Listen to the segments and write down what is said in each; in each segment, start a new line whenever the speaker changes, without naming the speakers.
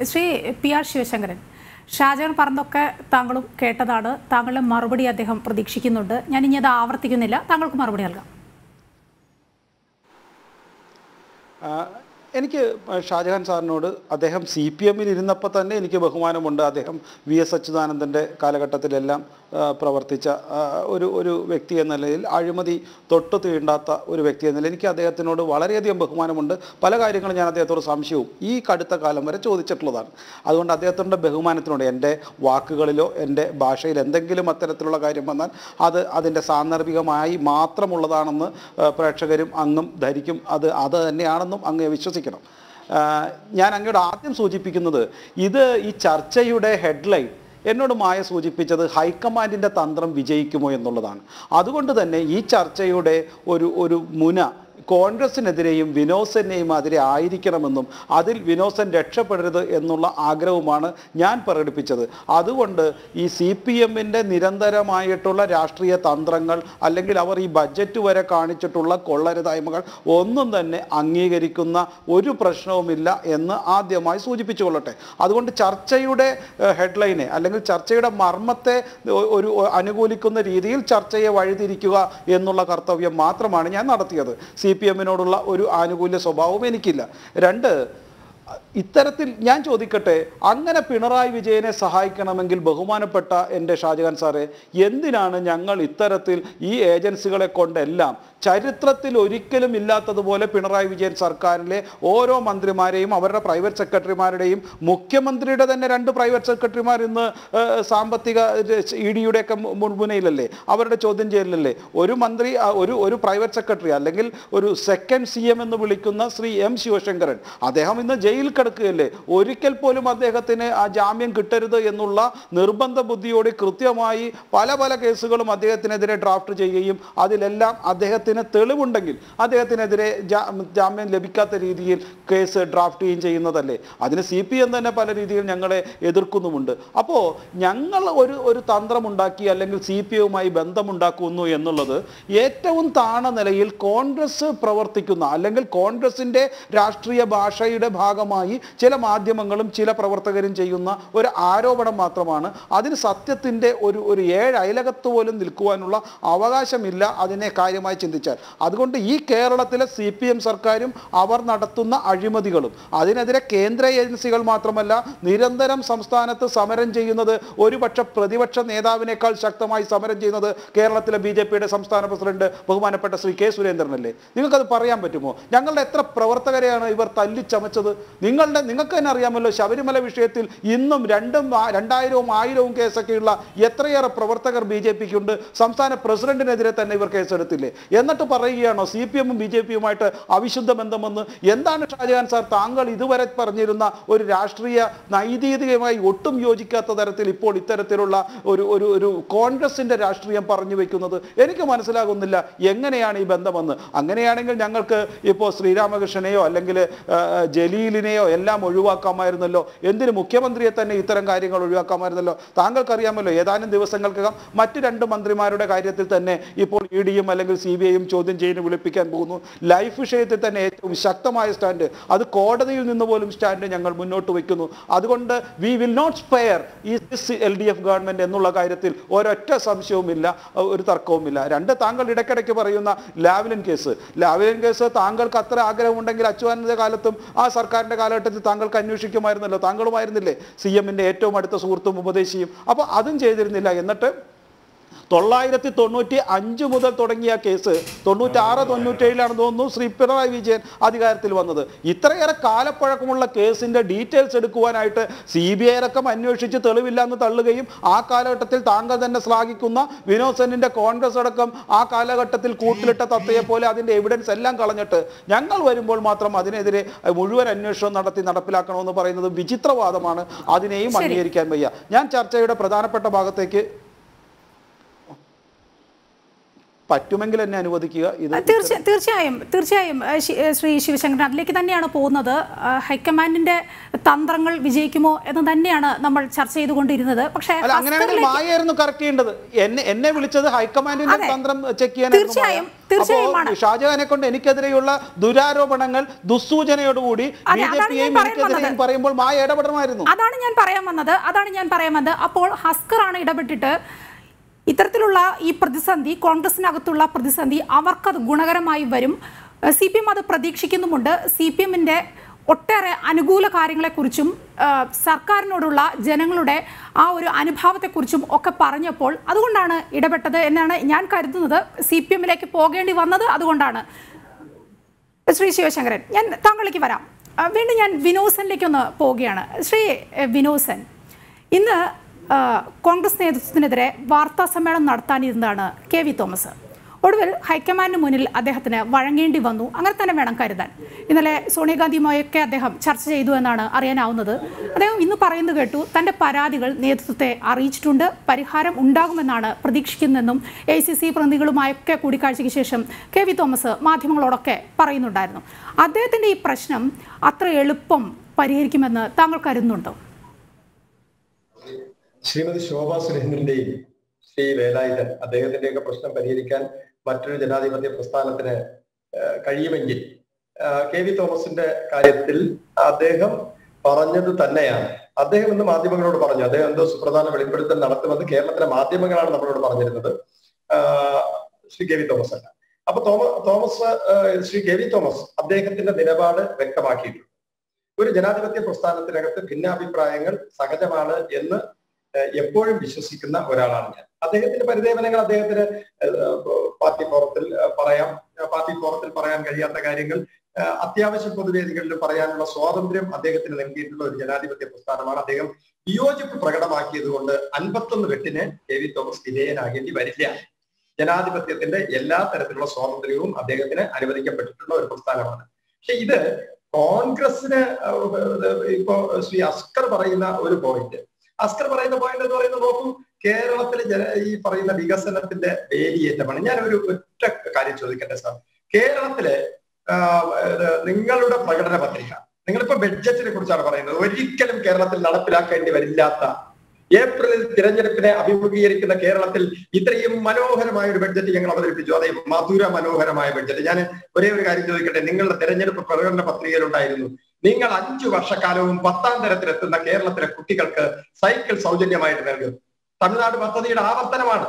Shri P R Sivasankaran Shajahan പറഞ്ഞതൊക്കെ താങ്കളും കേട്ടതാണ് താങ്കളുടെ മറുപടി അദ്ദേഹം പ്രതീക്ഷിക്കുന്നുണ്ട് ഞാൻ ഇനി അത് ആവർത്തിക്കുന്നില്ല താങ്കൾക്ക് മറുപടി നൽകാം
ആ, എനിക്ക് ഷാജഹാൻ സാറിനോട് അദ്ദേഹം സി പി എമ്മിൽ ഇരുന്നപ്പോൾ തന്നെ എനിക്ക് ബഹുമാനമുണ്ട് അദ്ദേഹം വി എസ് അച്യുതാനന്ദൻ്റെ കാലഘട്ടത്തിലെല്ലാം ആ, പ്രവർത്തിച്ച ആ, ഒരു ഒരു വ്യക്തി എന്ന നിലയിൽ അഴിമതി തൊട്ടു തീണ്ടാത്ത ഒരു വ്യക്തി എന്ന നിലയിൽ എനിക്ക് അദ്ദേഹത്തിനോട് വളരെയധികം ബഹുമാനമുണ്ട് പല കാര്യങ്ങളും ഞാൻ അദ്ദേഹത്തോട് സംശയവും ഈ കടുത്ത കാലം വരെ ചോദിച്ചിട്ടുള്ളതാണ് അതുകൊണ്ട് അദ്ദേഹത്തിൻ്റെ ബഹുമാനത്തിനോട് എൻ്റെ വാക്കുകളിലോ എൻ്റെ ഭാഷയിൽ എന്തെങ്കിലും അത്തരത്തിലുള്ള കാര്യം വന്നാൽ അത് അതിൻ്റെ സാന്ദർഭികമായി മാത്രമുള്ളതാണെന്ന് ആ, പ്രേക്ഷകരും അങ്ങും ധരിക്കും അത് അത് തന്നെയാണെന്നും അങ്ങ് വിശ്വസിക്കണം ആ, ഞാൻ അങ്ങയോട് ആദ്യം സൂചിപ്പിക്കുന്നത് ഇത് ഈ ചർച്ചയുടെ ഹെഡ്ലൈൻ എന്നോട് മായ സൂചിപ്പിച്ചത് ഹൈക്കമാൻഡിൻ്റെ തന്ത്രം വിജയിക്കുമോ എന്നുള്ളതാണ് അതുകൊണ്ട് തന്നെ ഈ ചർച്ചയുടെ ഒരു ഒരു മുന കോൺഗ്രസിനെതിരെയും വിനോസനെയും എതിരെ ആയിരിക്കണമെന്നും അതിൽ വിനോസൻ രക്ഷപ്പെടരുത് എന്നുള്ള ആഗ്രഹവുമാണ് ഞാൻ പ്രകടിപ്പിച്ചത് അതുകൊണ്ട് ഈ സി പി എമ്മിൻ്റെ നിരന്തരമായിട്ടുള്ള രാഷ്ട്രീയ തന്ത്രങ്ങൾ അല്ലെങ്കിൽ അവർ ഈ ബഡ്ജറ്റ് വരെ കാണിച്ചിട്ടുള്ള കൊള്ളരുതായ്മകൾ ഒന്നും തന്നെ അംഗീകരിക്കുന്ന ഒരു പ്രശ്നവുമില്ല എന്ന് ആദ്യമായി സൂചിപ്പിച്ചു കൊള്ളട്ടെ അതുകൊണ്ട് ചർച്ചയുടെ ഹെഡ്ലൈനെ അല്ലെങ്കിൽ ചർച്ചയുടെ മർമ്മത്തെ ഒ- ഒരു അനുകൂലിക്കുന്ന രീതിയിൽ ചർച്ചയെ വഴിതിരിക്കുക എന്നുള്ള കർത്തവ്യം മാത്രമാണ് ഞാൻ നടത്തിയത് സി പി എമ്മിനോടുള്ള ഒരു ആനുകൂല്യ സ്വഭാവവും എനിക്കില്ല രണ്ട് ഇത്തരത്തിൽ ഞാൻ ചോദിക്കട്ടെ അങ്ങനെ പിണറായി വിജയനെ സഹായിക്കണമെങ്കിൽ ബഹുമാനപ്പെട്ട എൻ്റെ ഷാജഹാൻ സാറേ എന്തിനാണ് ഞങ്ങൾ ഇത്തരത്തിൽ ഈ ഏജൻസികളെ കൊണ്ടെല്ലാം ചരിത്രത്തിൽ ഒരിക്കലും ഇല്ലാത്തതുപോലെ പിണറായി വിജയൻ സർക്കാരിലെ ഓരോ മന്ത്രിമാരെയും അവരുടെ പ്രൈവറ്റ് സെക്രട്ടറിമാരുടെയും മുഖ്യമന്ത്രിയുടെ തന്നെ രണ്ട് പ്രൈവറ്റ് സെക്രട്ടറിമാർ ഇന്ന് ഏഹ്, സാമ്പത്തിക ഇ ഡിയുടെയൊക്കെ മുൻമുനയിലല്ലേ അവരുടെ ചോദ്യം ചെയ്യലല്ലേ ഒരു മന്ത്രി ആ, ഒരു ഒരു പ്രൈവറ്റ് സെക്രട്ടറി അല്ലെങ്കിൽ ഒരു സെക്കൻഡ് സി എം എന്ന് വിളിക്കുന്ന ശ്രീ എം ശിവശങ്കരൻ അദ്ദേഹം ഇന്ന് ജയിലിൽ കിടക്കുകയല്ലേ ഒരിക്കൽ പോലും അദ്ദേഹത്തിന് ആ ജാമ്യം കിട്ടരുത് എന്നുള്ള നിർബന്ധ ബുദ്ധിയോടെ കൃത്യമായി പല പല കേസുകളും അദ്ദേഹത്തിനെതിരെ ഡ്രാഫ്റ്റ് ചെയ്യുകയും അതിലെല്ലാം അദ്ദേഹത്തിന് തെളിവുണ്ടെങ്കിൽ അദ്ദേഹത്തിനെതിരെ ജാ- ജാമ്യം ലഭിക്കാത്ത രീതിയിൽ കേസ് ഡ്രാഫ്റ്റ് ചെയ്യുകയും ചെയ്യുന്നതല്ലേ അതിന് സി പി എം തന്നെ പല രീതിയിൽ ഞങ്ങളെ എതിർക്കുന്നുമുണ്ട് അപ്പോൾ ഞങ്ങൾ ഒരു ഒരു തന്ത്രമുണ്ടാക്കി അല്ലെങ്കിൽ സി പി എമ്മുമായി ബന്ധമുണ്ടാക്കുന്നു എന്നുള്ളത് ഏറ്റവും താണ നിലയിൽ കോൺഗ്രസ് പ്രവർത്തിക്കുന്ന അല്ലെങ്കിൽ കോൺഗ്രസിൻ്റെ രാഷ്ട്രീയ ഭാഷയുടെ ഭാഗമായി ചില മാധ്യമങ്ങളും ചില പ്രവർത്തകരും ചെയ്യുന്ന ഒരു ആരോപണം മാത്രമാണ് അതിന് സത്യത്തിൻ്റെ ഒരു ഒരു ഏഴ് അയലകത്ത് പോലും നിൽക്കുവാനുള്ള അവകാശമില്ല അതിനെ കാര്യമായി ചിന്തിച്ചാൽ അതുകൊണ്ട് ഈ കേരളത്തിലെ സി പി എം സർക്കാരും അവർ നടത്തുന്ന അഴിമതികളും അതിനെതിരെ കേന്ദ്ര ഏജൻസികൾ മാത്രമല്ല നിരന്തരം സംസ്ഥാനത്ത് സമരം ചെയ്യുന്നത് ഒരുപക്ഷെ പ്രതിപക്ഷ നേതാവിനേക്കാൾ ശക്തമായി സമരം ചെയ്യുന്നത് കേരളത്തിലെ ബി ജെ പിയുടെ സംസ്ഥാന പ്രസിഡന്റ് ബഹുമാനപ്പെട്ട ശ്രീ കെ സുരേന്ദ്രനല്ലേ നിങ്ങൾക്കത് പറയാൻ പറ്റുമോ ഞങ്ങളുടെ എത്ര പ്രവർത്തകരെയാണ് ഇവർ തല്ലിച്ചമച്ചത് നിങ്ങളുടെ നിങ്ങൾക്ക് തന്നെ അറിയാമല്ലോ ശബരിമല വിഷയത്തിൽ ഇന്നും രണ്ടും ആ- രണ്ടായിരവും ആയിരവും കേസൊക്കെയുള്ള എത്രയേറെ പ്രവർത്തകർ ബി ജെ പിക്കുണ്ട് സംസ്ഥാന പ്രസിഡന്റിനെതിരെ തന്നെ ഇവർ കേസെടുത്തില്ലേ എന്നിട്ട് പറയുകയാണോ സി പി എമ്മും ബി ജെ പിയുമായിട്ട് അവിശുദ്ധ ബന്ധമെന്ന് എന്താണ് ഷാജഹാൻ സാർ താങ്കൾ ഇതുവരെ പറഞ്ഞിരുന്ന ഒരു രാഷ്ട്രീയ നൈതികമായി ഒട്ടും യോജിക്കാത്ത തരത്തിൽ ഇപ്പോൾ ഇത്തരത്തിലുള്ള ഒരു ഒരു ഒരു കോൺഗ്രസിന്റെ രാഷ്ട്രീയം പറഞ്ഞു വെക്കുന്നത് എനിക്ക് മനസ്സിലാകുന്നില്ല എങ്ങനെയാണ് ഈ ബന്ധമെന്ന് അങ്ങനെയാണെങ്കിൽ ഞങ്ങൾക്ക് ഇപ്പോൾ ശ്രീരാമകൃഷ്ണനെയോ അല്ലെങ്കിൽ ആ, ജലീലിനെയോ എല്ലാം ഒഴിവാക്കാമായിരുന്നല്ലോ എന്തിന് മുഖ്യമന്ത്രിയെ തന്നെ ഇത്തരം കാര്യങ്ങൾ ഒഴിവാക്കാമായിരുന്നല്ലോ താങ്കൾക്കറിയാമല്ലോ ഏതാനും ദിവസങ്ങൾക്കകം മറ്റ് രണ്ട് മന്ത്രിമാരുടെ കാര്യത്തിൽ തന്നെ ഇപ്പോൾ ഇ ഡിയും അല്ലെങ്കിൽ സി ബി ഐയും ചോദ്യം ചെയ്ത് വിളിപ്പിക്കാൻ പോകുന്നു ലൈഫ് വിഷയത്തിൽ തന്നെ ഏറ്റവും ശക്തമായ സ്റ്റാൻഡ് അത് കോടതിയിൽ നിന്ന് പോലും സ്റ്റാൻഡ് ഞങ്ങൾ മുന്നോട്ട് വയ്ക്കുന്നു അതുകൊണ്ട് വി വിൽ നോട്ട് സ്പെയർ ഈ എൽ ഡി എഫ് ഗവൺമെന്റ് എന്നുള്ള കാര്യത്തിൽ ഒരൊറ്റ സംശയവുമില്ല അഹ് ഒരു തർക്കവുമില്ല രണ്ട് താങ്കൾ ഇടയ്ക്കിടയ്ക്ക് പറയുന്ന ലാവ്ലിൻ കേസ് ലാവ്ലിൻ കേസ് താങ്കൾക്ക് അത്ര ആഗ്രഹമുണ്ടെങ്കിൽ അച്യുതാനന്ദ കാലത്തും ആ സർക്കാരിന്റെ കാലഘട്ടത്തിൽ താങ്കൾക്ക് അന്വേഷിക്കുമായിരുന്നല്ലോ താങ്കളുമായിരുന്നില്ലേ സി എമ്മിന്റെ ഏറ്റവും അടുത്ത സുഹൃത്തും ഉപദേശിയും അപ്പോൾ അതും ചെയ്തിരുന്നില്ല എന്നിട്ട് തൊള്ളായിരത്തി തൊണ്ണൂറ്റി അഞ്ച് മുതൽ തുടങ്ങിയ കേസ് തൊണ്ണൂറ്റാറ് തൊണ്ണൂറ്റേഴിലാണ് തോന്നുന്നു ശ്രീ പിണറായി വിജയൻ അധികാരത്തിൽ വന്നത് ഇത്രയേറെ കാലപ്പഴക്കമുള്ള കേസിന്റെ ഡീറ്റെയിൽസ് എടുക്കുവാനായിട്ട് സി ബി ഐ അടക്കം അന്വേഷിച്ച് തെളിവില്ല എന്ന് തള്ളുകയും ആ കാലഘട്ടത്തിൽ താങ്കൾ തന്നെ ശ്ലാഘിക്കുന്ന വിനോദ് സെന്നിന്റെ കോൺഗ്രസ് അടക്കം ആ കാലഘട്ടത്തിൽ കൂട്ടിലിട്ട തത്തയെ പോലെ അതിന്റെ എവിഡൻസ് എല്ലാം കളഞ്ഞിട്ട് ഞങ്ങൾ വരുമ്പോൾ മാത്രം അതിനെതിരെ മുഴുവൻ അന്വേഷണം നടത്തി നടപ്പിലാക്കണമെന്ന് പറയുന്നത് വിചിത്രവാദമാണ് അതിനെയും
ശരി.
അംഗീകരിക്കാൻ വയ്യ ഞാൻ ചർച്ചയുടെ പ്രധാനപ്പെട്ട ഭാഗത്തേക്ക് പറ്റുമെങ്കിൽ എന്നെ അനുവദിക്കുക ഇത്
തീർച്ച തീർച്ചയായും തീർച്ചയായും ഏഹ് ശി- ഏഹ് ശ്രീ ശിവശങ്കരൻ അതിലേക്ക് തന്നെയാണ് പോകുന്നത് ഏഹ് ഹൈക്കമാൻഡിന്റെ തന്ത്രങ്ങൾ വിജയിക്കുമോ എന്ന് തന്നെയാണ് നമ്മൾ ചർച്ച ചെയ്തുകൊണ്ടിരുന്നത് പക്ഷേ
അല്ല അങ്ങനെയാണെങ്കിൽ
ഹസ്കറിലേക്ക്
മായായിരുന്നു കറക്റ്റ് ചെയ്യേണ്ടത് എന്നെ എന്നെ വിളിച്ചത് ഹൈക്കമാൻഡിന്റെ
അതെ.
തന്ത്രം ചെക്ക്
തീർച്ചയായും, തീർച്ചയായുമാണ്.
ചെയ്യാനായിരുന്നു ഷാജഹാനെ കൊണ്ട് എനിക്കെതിരെയുള്ള ദുരാരോപണങ്ങൾ ദുസ്സൂചനയോടുകൂടി
അതെ,
ബി ജെ
അതാണ്
പിയെയും
ഞാൻ പറയാൻ
എനിക്കെതിരെയും
വന്നത്.
പറയുമ്പോൾ മായ ഇടപെടണമായിരുന്നു
അതാണ് ഞാൻ പറയാൻ വന്നത് അതാണ് ഞാൻ പറയാൻ വന്നത് അപ്പോൾ ഹസ്കറാണ് ഇടപെട്ടിട്ട് ഇത്തരത്തിലുള്ള ഈ പ്രതിസന്ധി കോൺഗ്രസിനകത്തുള്ള പ്രതിസന്ധി അവർക്കത് ഗുണകരമായി വരും സി പി എം അത് പ്രതീക്ഷിക്കുന്നുമുണ്ട് സി പി എമ്മിൻ്റെ ഒട്ടേറെ അനുകൂല കാര്യങ്ങളെക്കുറിച്ചും ആ, സർക്കാരിനോടുള്ള ജനങ്ങളുടെ ആ ഒരു അനുഭാവത്തെക്കുറിച്ചും ഒക്കെ പറഞ്ഞപ്പോൾ അതുകൊണ്ടാണ് ഇടപെട്ടത് എന്നാണ് ഞാൻ കരുതുന്നത് സി പി എമ്മിലേക്ക് പോകേണ്ടി വന്നത് അതുകൊണ്ടാണ് ശ്രീ ശിവശങ്കരൻ ഞാൻ താങ്കളിലേക്ക് വരാം ആ, വീണ്ടും ഞാൻ വിനോസനിലേക്കൊന്ന് പോവുകയാണ് ശ്രീ എ, വിനോസൻ ഇന്ന് ആ, കോൺഗ്രസ് നേതൃത്വത്തിനെതിരെ വാർത്താ സമ്മേളനം നടത്താനിരുന്നതാണ് കെ വി തോമസ് ഒടുവിൽ ഹൈക്കമാൻഡിന് മുന്നിൽ അദ്ദേഹത്തിന് വഴങ്ങേണ്ടി വന്നു അങ്ങനെ തന്നെ വേണം കരുതാൻ ഇന്നലെ സോണിയാഗാന്ധിയുമായൊക്കെ അദ്ദേഹം ചർച്ച ചെയ്തു എന്നാണ് അറിയാനാവുന്നത് അദ്ദേഹം ഇന്ന് പറയുന്നത് കേട്ടു തന്റെ പരാതികൾ നേതൃത്വത്തെ അറിയിച്ചിട്ടുണ്ട് പരിഹാരം ഉണ്ടാകുമെന്നാണ് പ്രതീക്ഷിക്കുന്നതെന്നും എ സി സി പ്രതിനിധികളുമായൊക്കെ കൂടിക്കാഴ്ചയ്ക്ക് ശേഷം കെ വി തോമസ് മാധ്യമങ്ങളോടൊക്കെ പറയുന്നുണ്ടായിരുന്നു അദ്ദേഹത്തിന്റെ ഈ പ്രശ്നം അത്ര എളുപ്പം പരിഹരിക്കുമെന്ന് താങ്കൾ കരുതുന്നുണ്ടോ
ശ്രീമതി ശോഭാ സുരേന്ദ്രന്റെയും ശ്രീ വേലായുധൻ അദ്ദേഹത്തിന്റെയൊക്കെ പ്രശ്നം പരിഹരിക്കാൻ മറ്റൊരു ജനാധിപത്യ പ്രസ്ഥാനത്തിന് ഏഹ്, കഴിയുമെങ്കിൽ ഏഹ്, കെ വി തോമസിന്റെ കാര്യത്തിൽ അദ്ദേഹം പറഞ്ഞത് തന്നെയാണ് അദ്ദേഹം ഇന്ന് മാധ്യമങ്ങളോട് പറഞ്ഞു അദ്ദേഹം എന്തോ സുപ്രധാന വെളിപ്പെടുത്തൽ നടത്തുമെന്ന് കേരളത്തിലെ മാധ്യമങ്ങളാണ് നമ്മളോട് പറഞ്ഞിരുന്നത് ആഹ്, ശ്രീ കെ വി തോമസ് അല്ല അപ്പൊ തോമ തോമസ് ഏഹ്, ശ്രീ കെ വി തോമസ് അദ്ദേഹത്തിന്റെ നിലപാട് വ്യക്തമാക്കിയിട്ടുണ്ട് ഒരു ജനാധിപത്യ പ്രസ്ഥാനത്തിനകത്ത് ഭിന്നാഭിപ്രായങ്ങൾ സഹജമാണ് എന്ന് ഏഹ് എപ്പോഴും വിശ്വസിക്കുന്ന ഒരാളാണ് ഞാൻ അദ്ദേഹത്തിന്റെ പരിദേവനങ്ങൾ അദ്ദേഹത്തിന് ഏഹ് പാർട്ടി ഫോറത്തിൽ ഏഹ് പറയാം ഏഹ് പാർട്ടി ഫോറത്തിൽ പറയാൻ കഴിയാത്ത കാര്യങ്ങൾ ഏഹ് അത്യാവശ്യം പൊതുവേദികളിൽ പറയാനുള്ള സ്വാതന്ത്ര്യം അദ്ദേഹത്തിന് നൽകിയിട്ടുള്ള ഒരു ജനാധിപത്യ പ്രസ്ഥാനമാണ് അദ്ദേഹം വിയോജിപ്പ് പ്രകടമാക്കിയത് കൊണ്ട് അൻപത്തൊന്ന് വെട്ടിന് കെ വി തോമസ് വിധേയനാകേണ്ടി വരില്ല ജനാധിപത്യത്തിന്റെ എല്ലാ തരത്തിലുള്ള സ്വാതന്ത്ര്യവും അദ്ദേഹത്തിന് അനുവദിക്കപ്പെട്ടിട്ടുള്ള ഒരു പ്രസ്ഥാനമാണ് പക്ഷെ ഇത് കോൺഗ്രസിന് ഏഹ് ഇപ്പോ ശ്രീ അസ്കർ പറയുന്ന ഒരു പോയിന്റ് അസ്കർ പറയുന്ന പോയിന്റ് എന്ന് പറയുന്നത് നോക്കൂ കേരളത്തിലെ ജന ഈ പറയുന്ന വികസനത്തിന്റെ വേലിയേറ്റമാണ് ഞാൻ ഒരു ഒറ്റ കാര്യം ചോദിക്കട്ടെ സാർ കേരളത്തിലെ ആഹ്, ഇത് നിങ്ങളുടെ പ്രകടന പത്രിക നിങ്ങളിപ്പോ ബഡ്ജറ്റിനെ കുറിച്ചാണ് പറയുന്നത് ഒരിക്കലും കേരളത്തിൽ നടപ്പിലാക്കേണ്ടി വരില്ലാത്ത ഏപ്രിലിൽ തിരഞ്ഞെടുപ്പിനെ അഭിമുഖീകരിക്കുന്ന കേരളത്തിൽ ഇത്രയും മനോഹരമായ ഒരു ബഡ്ജറ്റ് ഞങ്ങൾ അവതരിപ്പിച്ചു അതെ മധുര മനോഹരമായ ബഡ്ജറ്റ് ഞാൻ ഒരേ ഒരു കാര്യം ചോദിക്കട്ടെ നിങ്ങളുടെ തെരഞ്ഞെടുപ്പ് പ്രകടന പത്രികയിലുണ്ടായിരുന്നു നിങ്ങൾ അഞ്ചു വർഷക്കാലവും പത്താം തരത്തിലെത്തുന്ന കേരളത്തിലെ കുട്ടികൾക്ക് സൈക്കിൾ സൗജന്യമായിട്ട് നൽകും തമിഴ്നാട് പദ്ധതിയുടെ ആവർത്തനമാണ്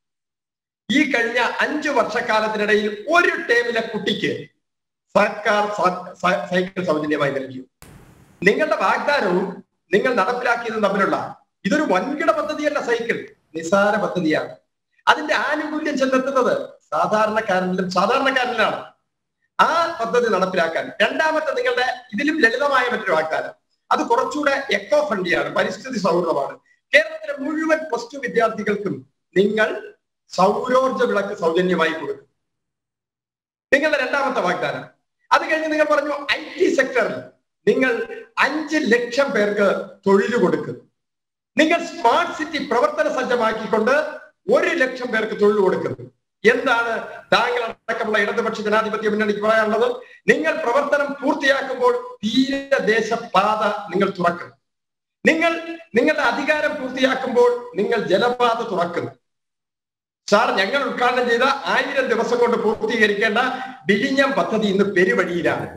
ഈ കഴിഞ്ഞ അഞ്ചു വർഷക്കാലത്തിനിടയിൽ ഒരു ടേമിലെ കുട്ടിക്ക് സർക്കാർ സ- സ- സൈക്കിൾ സൗജന്യമായി നൽകി നിങ്ങളുടെ വാഗ്ദാനവും നിങ്ങൾ നടപ്പിലാക്കിയതും തമ്മിലുള്ള ഇതൊരു വൻകിട പദ്ധതിയല്ല സൈക്കിൾ നിസാര പദ്ധതിയാണ് അതിന്റെ ആനുകൂല്യം ചെന്നെത്തുന്നത് സാധാരണക്കാരനിലും സാധാരണക്കാരനിലാണ് ആ പദ്ധതി നടപ്പിലാക്കാൻ രണ്ടാമത്തെ നിങ്ങളുടെ ഇതിലും ലളിതമായ മറ്റൊരു വാഗ്ദാനം അത് കുറച്ചുകൂടെ എക്കോ ഫ്രണ്ട്ലിയാണ് പരിസ്ഥിതി സൗഹൃദമാണ് കേരളത്തിലെ മുഴുവൻ പ്ലസ് ടു വിദ്യാർത്ഥികൾക്കും നിങ്ങൾ സൗരോർജ വിളക്ക് സൗജന്യമായി കൊടുക്കും നിങ്ങളുടെ രണ്ടാമത്തെ വാഗ്ദാനം അത് കഴിഞ്ഞ് നിങ്ങൾ പറഞ്ഞു ഐ ടി സെക്ടറിൽ നിങ്ങൾ അഞ്ച് ലക്ഷം പേർക്ക് തൊഴിൽ കൊടുക്കും നിങ്ങൾ സ്മാർട്ട് സിറ്റി പ്രവർത്തന സജ്ജമാക്കിക്കൊണ്ട് ഒരു ലക്ഷം പേർക്ക് തൊഴിൽ കൊടുക്കുന്നു എന്താണ് താങ്കൾ അടക്കമുള്ള ഇടതുപക്ഷ ജനാധിപത്യ മുന്നണിക്ക് പറയാനുള്ളത് നിങ്ങൾ പ്രവർത്തനം പൂർത്തിയാക്കുമ്പോൾ തീരദേശ പാത നിങ്ങൾ തുറക്കും നിങ്ങൾ നിങ്ങളുടെ അധികാരം പൂർത്തിയാക്കുമ്പോൾ നിങ്ങൾ ജലപാത തുറക്കും സാർ ഞങ്ങൾ ഉദ്ഘാടനം ചെയ്ത ആയിരം ദിവസം കൊണ്ട് പൂർത്തീകരിക്കേണ്ട വിഴിഞ്ഞം പദ്ധതി ഇന്ന് പെരുവഴിയിലാണ്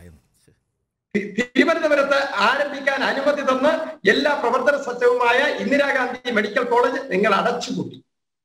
തി- തിരുവനന്തപുരത്ത് ആരംഭിക്കാൻ അനുമതി തന്ന് എല്ലാ പ്രവർത്തന സജ്ജവുമായ ഇന്ദിരാഗാന്ധി മെഡിക്കൽ കോളേജ് നിങ്ങൾ അടച്ചുപൂട്ടി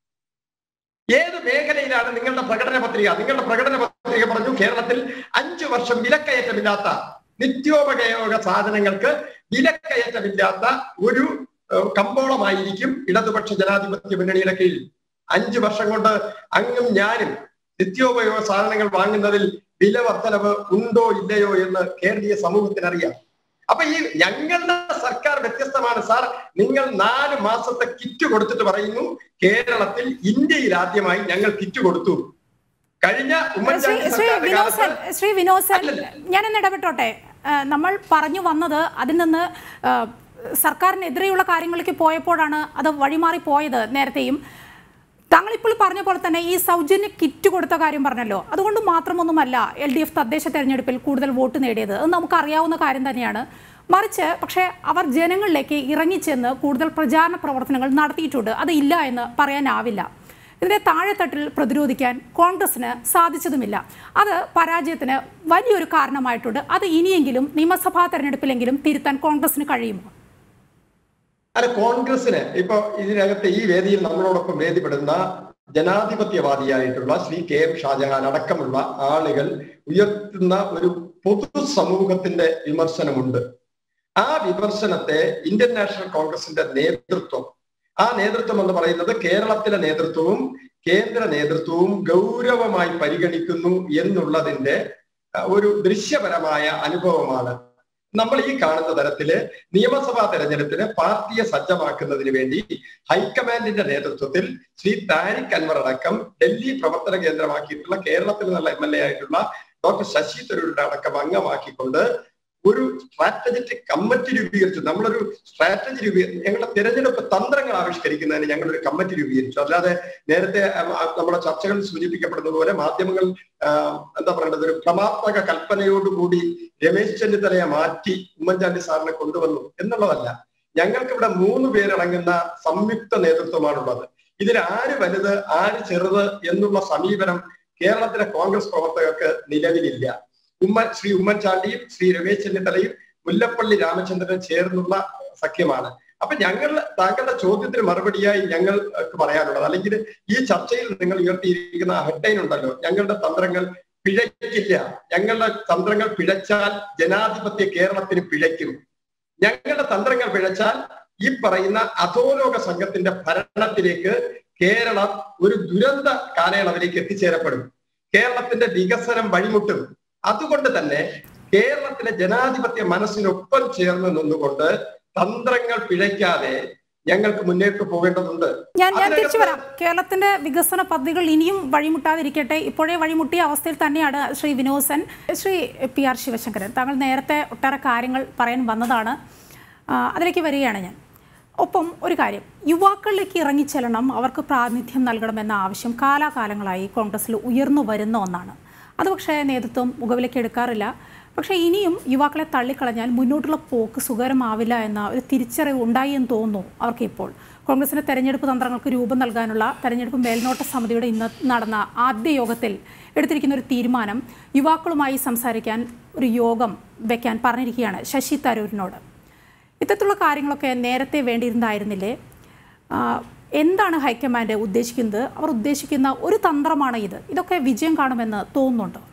ഏത് മേഖലയിലാണ് നിങ്ങളുടെ പ്രകടന പത്രിക നിങ്ങളുടെ പ്രകടന പത്രിക പറഞ്ഞു കേരളത്തിൽ അഞ്ചു വർഷം വിലക്കയറ്റമില്ലാത്ത നിത്യോപയോഗ സാധനങ്ങൾക്ക് വിലക്കയറ്റമില്ലാത്ത ഒരു ഏഹ്, കമ്പോളമായിരിക്കും ഇടതുപക്ഷ ജനാധിപത്യ മുന്നണിയുടെ കീഴിൽ അഞ്ചു വർഷം കൊണ്ട് അങ്ങും ഞാനും നിത്യോപയോഗ സാധനങ്ങൾ വാങ്ങുന്നതിൽ വില വർധനവ് ഉണ്ടോ ഇല്ലയോ എന്ന് കേരളീയ സമൂഹത്തിന് അറിയാം അപ്പൊ ഈ ഞങ്ങളുടെ സർക്കാർ വ്യത്യസ്തമാണ് സാർ നിങ്ങൾ നാല് മാസത്തെ കിറ്റ് കൊടുത്തിട്ട് പറയുന്നു കേരളത്തിൽ ഇന്ത്യയിൽ ആദ്യമായി ഞങ്ങൾ കിറ്റ് കൊടുത്തു കഴിഞ്ഞ
ശ്രീ
ഉമ്മൻചാണ്ടി
ശ്രീ
സർക്കാരിന്റെ
വിനോസൻ
കാലത്ത്
ശ്രീ വിനോസൻ
അല്ലല്ല.
ഞാനൊന്ന് ഇടപെട്ടോട്ടെ ആ, നമ്മൾ പറഞ്ഞു വന്നത് അതിൽ നിന്ന് ആ, സർക്കാരിനെതിരെയുള്ള കാര്യങ്ങളിലേക്ക് പോയപ്പോഴാണ് അത് വഴിമാറി പോയത് നേരത്തെയും താങ്കൾ ഇപ്പോൾ പറഞ്ഞ പോലെ തന്നെ ഈ സൗജന്യ കിറ്റ് കൊടുത്ത കാര്യം പറഞ്ഞല്ലോ അതുകൊണ്ട് മാത്രമൊന്നുമല്ല എൽ ഡി എഫ് തദ്ദേശ തെരഞ്ഞെടുപ്പിൽ കൂടുതൽ വോട്ട് നേടിയത് അത് നമുക്കറിയാവുന്ന കാര്യം തന്നെയാണ് മറിച്ച് പക്ഷേ അവർ ജനങ്ങളിലേക്ക് ഇറങ്ങിച്ചെന്ന് കൂടുതൽ പ്രചാരണ പ്രവർത്തനങ്ങൾ നടത്തിയിട്ടുണ്ട് അത് ഇല്ല എന്ന് പറയാനാവില്ല ഇതിനെ താഴെത്തട്ടിൽ പ്രതിരോധിക്കാൻ കോൺഗ്രസിന് സാധിച്ചതുമില്ല അത് പരാജയത്തിന് വലിയൊരു കാരണമായിട്ടുണ്ട് അത് ഇനിയെങ്കിലും നിയമസഭാ തെരഞ്ഞെടുപ്പിലെങ്കിലും തിരുത്താൻ കോൺഗ്രസിന് കഴിയുമോ
അല്ല കോൺഗ്രസിന് ഇപ്പൊ ഇതിനകത്ത് ഈ വേദിയിൽ നമ്മളോടൊപ്പം വേദിപ്പെടുന്ന ജനാധിപത്യവാദിയായിട്ടുള്ള ശ്രീ കെ എം ഷാജഹാൻ അടക്കമുള്ള ആളുകൾ ഉയർത്തുന്ന ഒരു പൊതു സമൂഹത്തിന്റെ വിമർശനമുണ്ട് ആ വിമർശനത്തെ ഇന്ത്യൻ നാഷണൽ കോൺഗ്രസിന്റെ നേതൃത്വം ആ നേതൃത്വം എന്ന് പറയുന്നത് കേരളത്തിലെ നേതൃത്വവും കേന്ദ്ര നേതൃത്വവും ഗൗരവമായി പരിഗണിക്കുന്നു എന്നുള്ളതിന്റെ അഹ്, ഒരു ദൃശ്യപരമായ അനുഭവമാണ് നമ്മൾ ഈ കാണുന്ന തരത്തില് നിയമസഭാ തെരഞ്ഞെടുപ്പിന് പാർട്ടിയെ സജ്ജമാക്കുന്നതിന് വേണ്ടി ഹൈക്കമാൻഡിന്റെ നേതൃത്വത്തിൽ ശ്രീ താരിഖ് അൻവർ അടക്കം ഡൽഹി പ്രവർത്തന കേന്ദ്രമാക്കിയിട്ടുള്ള കേരളത്തിൽ നിന്നുള്ള എം എൽ എ ആയിട്ടുള്ള ഡോക്ടർ ശശി തരൂരിന്റെ അടക്കം അംഗമാക്കിക്കൊണ്ട് ഒരു സ്ട്രാറ്റജിക് കമ്മിറ്റി രൂപീകരിച്ചു നമ്മളൊരു സ്ട്രാറ്റജി രൂപീകരിച്ചു ഞങ്ങളുടെ തിരഞ്ഞെടുപ്പ് തന്ത്രങ്ങൾ ആവിഷ്കരിക്കുന്നതിന് ഞങ്ങളൊരു കമ്മിറ്റി രൂപീകരിച്ചു അല്ലാതെ നേരത്തെ ഉം, ആ, നമ്മുടെ ചർച്ചകളിൽ സൂചിപ്പിക്കപ്പെടുന്നത് പോലെ മാധ്യമങ്ങൾ ആ, എന്താ പറയേണ്ടത് ഒരു ഭ്രമാത്മക കൽപ്പനയോടുകൂടി രമേശ് ചെന്നിത്തലയെ മാറ്റി ഉമ്മൻചാണ്ടി സാറിനെ കൊണ്ടുവന്നു എന്നുള്ളതല്ല ഞങ്ങൾക്ക് ഇവിടെ മൂന്ന് പേരടങ്ങുന്ന സംയുക്ത നേതൃത്വമാണുള്ളത് ഇതിൽ ആര് വലുത് ആര് ചെറുത് എന്നുള്ള സമീപനം കേരളത്തിലെ കോൺഗ്രസ് പ്രവർത്തകർക്ക് നിലവിലില്ല ഉമ്മ ശ്രീ ഉമ്മൻചാണ്ടിയും ശ്രീ രമേശ് ചെന്നിത്തലയും മുല്ലപ്പള്ളി രാമചന്ദ്രനും ചേർന്നുള്ള സഖ്യമാണ് അപ്പൊ ഞങ്ങൾ താങ്കളുടെ ചോദ്യത്തിന് മറുപടിയായി ഞങ്ങൾക്ക് പറയാനുള്ളത് അല്ലെങ്കിൽ ഈ ചർച്ചയിൽ നിങ്ങൾ ഉയർത്തിയിരിക്കുന്ന ഹെഡ്ലൈൻ ഉണ്ടല്ലോ ഞങ്ങളുടെ തന്ത്രങ്ങൾ പിഴയ്ക്കില്ല ഞങ്ങളുടെ തന്ത്രങ്ങൾ പിഴച്ചാൽ ജനാധിപത്യ കേരളത്തിന് പിഴയ്ക്കും ഞങ്ങളുടെ തന്ത്രങ്ങൾ പിഴച്ചാൽ ഈ പറയുന്ന അധോലോക സംഘത്തിന്റെ ഭരണത്തിലേക്ക് കേരളം ഒരു ദുരന്ത കാലയളവിലേക്ക് എത്തിച്ചേരപ്പെടും കേരളത്തിന്റെ വികസനം വഴിമുട്ടും അതുകൊണ്ട് തന്നെ കേരളത്തിലെ ജനാധിപത്യ മനസ്സിനൊപ്പം ചേർന്ന് നിന്നുകൊണ്ട് തന്ത്രങ്ങൾ പിഴയ്ക്കാതെ ഞങ്ങൾക്ക് മുന്നേറ്റ് പോകേണ്ടതുണ്ട്
ഞാൻ ഞാൻ
അതിനകത്ത്
തിരിച്ചു വരാം കേരളത്തിന്റെ വികസന പദ്ധതികൾ ഇനിയും വഴിമുട്ടാതിരിക്കട്ടെ ഇപ്പോഴേ വഴിമുട്ടിയ അവസ്ഥയിൽ തന്നെയാണ് ശ്രീ വിനോസൻ ശ്രീ പി ആർ ശിവശങ്കരൻ താങ്കൾ നേരത്തെ ഒട്ടേറെ കാര്യങ്ങൾ പറയാൻ വന്നതാണ് ആ, അതിലേക്ക് വരികയാണ് ഞാൻ ഒപ്പം ഒരു കാര്യം യുവാക്കളിലേക്ക് ഇറങ്ങിച്ചെല്ലണം അവർക്ക് പ്രാതിനിധ്യം നൽകണമെന്ന ആവശ്യം കാലാകാലങ്ങളായി കോൺഗ്രസിൽ ഉയർന്നു വരുന്ന ഒന്നാണ് അത് പക്ഷേ നേതൃത്വം മുഖവിലേക്ക് എടുക്കാറില്ല പക്ഷേ ഇനിയും യുവാക്കളെ തള്ളിക്കളഞ്ഞാൽ മുന്നോട്ടുള്ള പോക്ക് സുഖകരമാവില്ല എന്ന ഒരു തിരിച്ചറിവ് ഉണ്ടായി എന്ന് തോന്നുന്നു അവർക്ക് ഇപ്പോൾ കോൺഗ്രസിന്റെ തെരഞ്ഞെടുപ്പ് തന്ത്രങ്ങൾക്ക് രൂപം നൽകാനുള്ള തെരഞ്ഞെടുപ്പ് മേൽനോട്ട സമിതിയുടെ ഇന്ന് നടന്ന ആദ്യ യോഗത്തിൽ എടുത്തിരിക്കുന്ന ഒരു തീരുമാനം യുവാക്കളുമായി സംസാരിക്കാൻ ഒരു യോഗം വെക്കാൻ പറഞ്ഞിരിക്കുകയാണ് ശശി തരൂരിനോട് ഇത്തരത്തിലുള്ള കാര്യങ്ങളൊക്കെ നേരത്തെ വേണ്ടിയിരുന്നായിരുന്നില്ലേ ആ, എന്താണ് ഹൈക്കമാൻഡ് ഉദ്ദേശിക്കുന്നത് അവർ ഉദ്ദേശിക്കുന്ന ഒരു തന്ത്രമാണ് ഇത് ഇതൊക്കെ വിജയം കാണുമെന്ന് തോന്നുന്നുണ്ടോ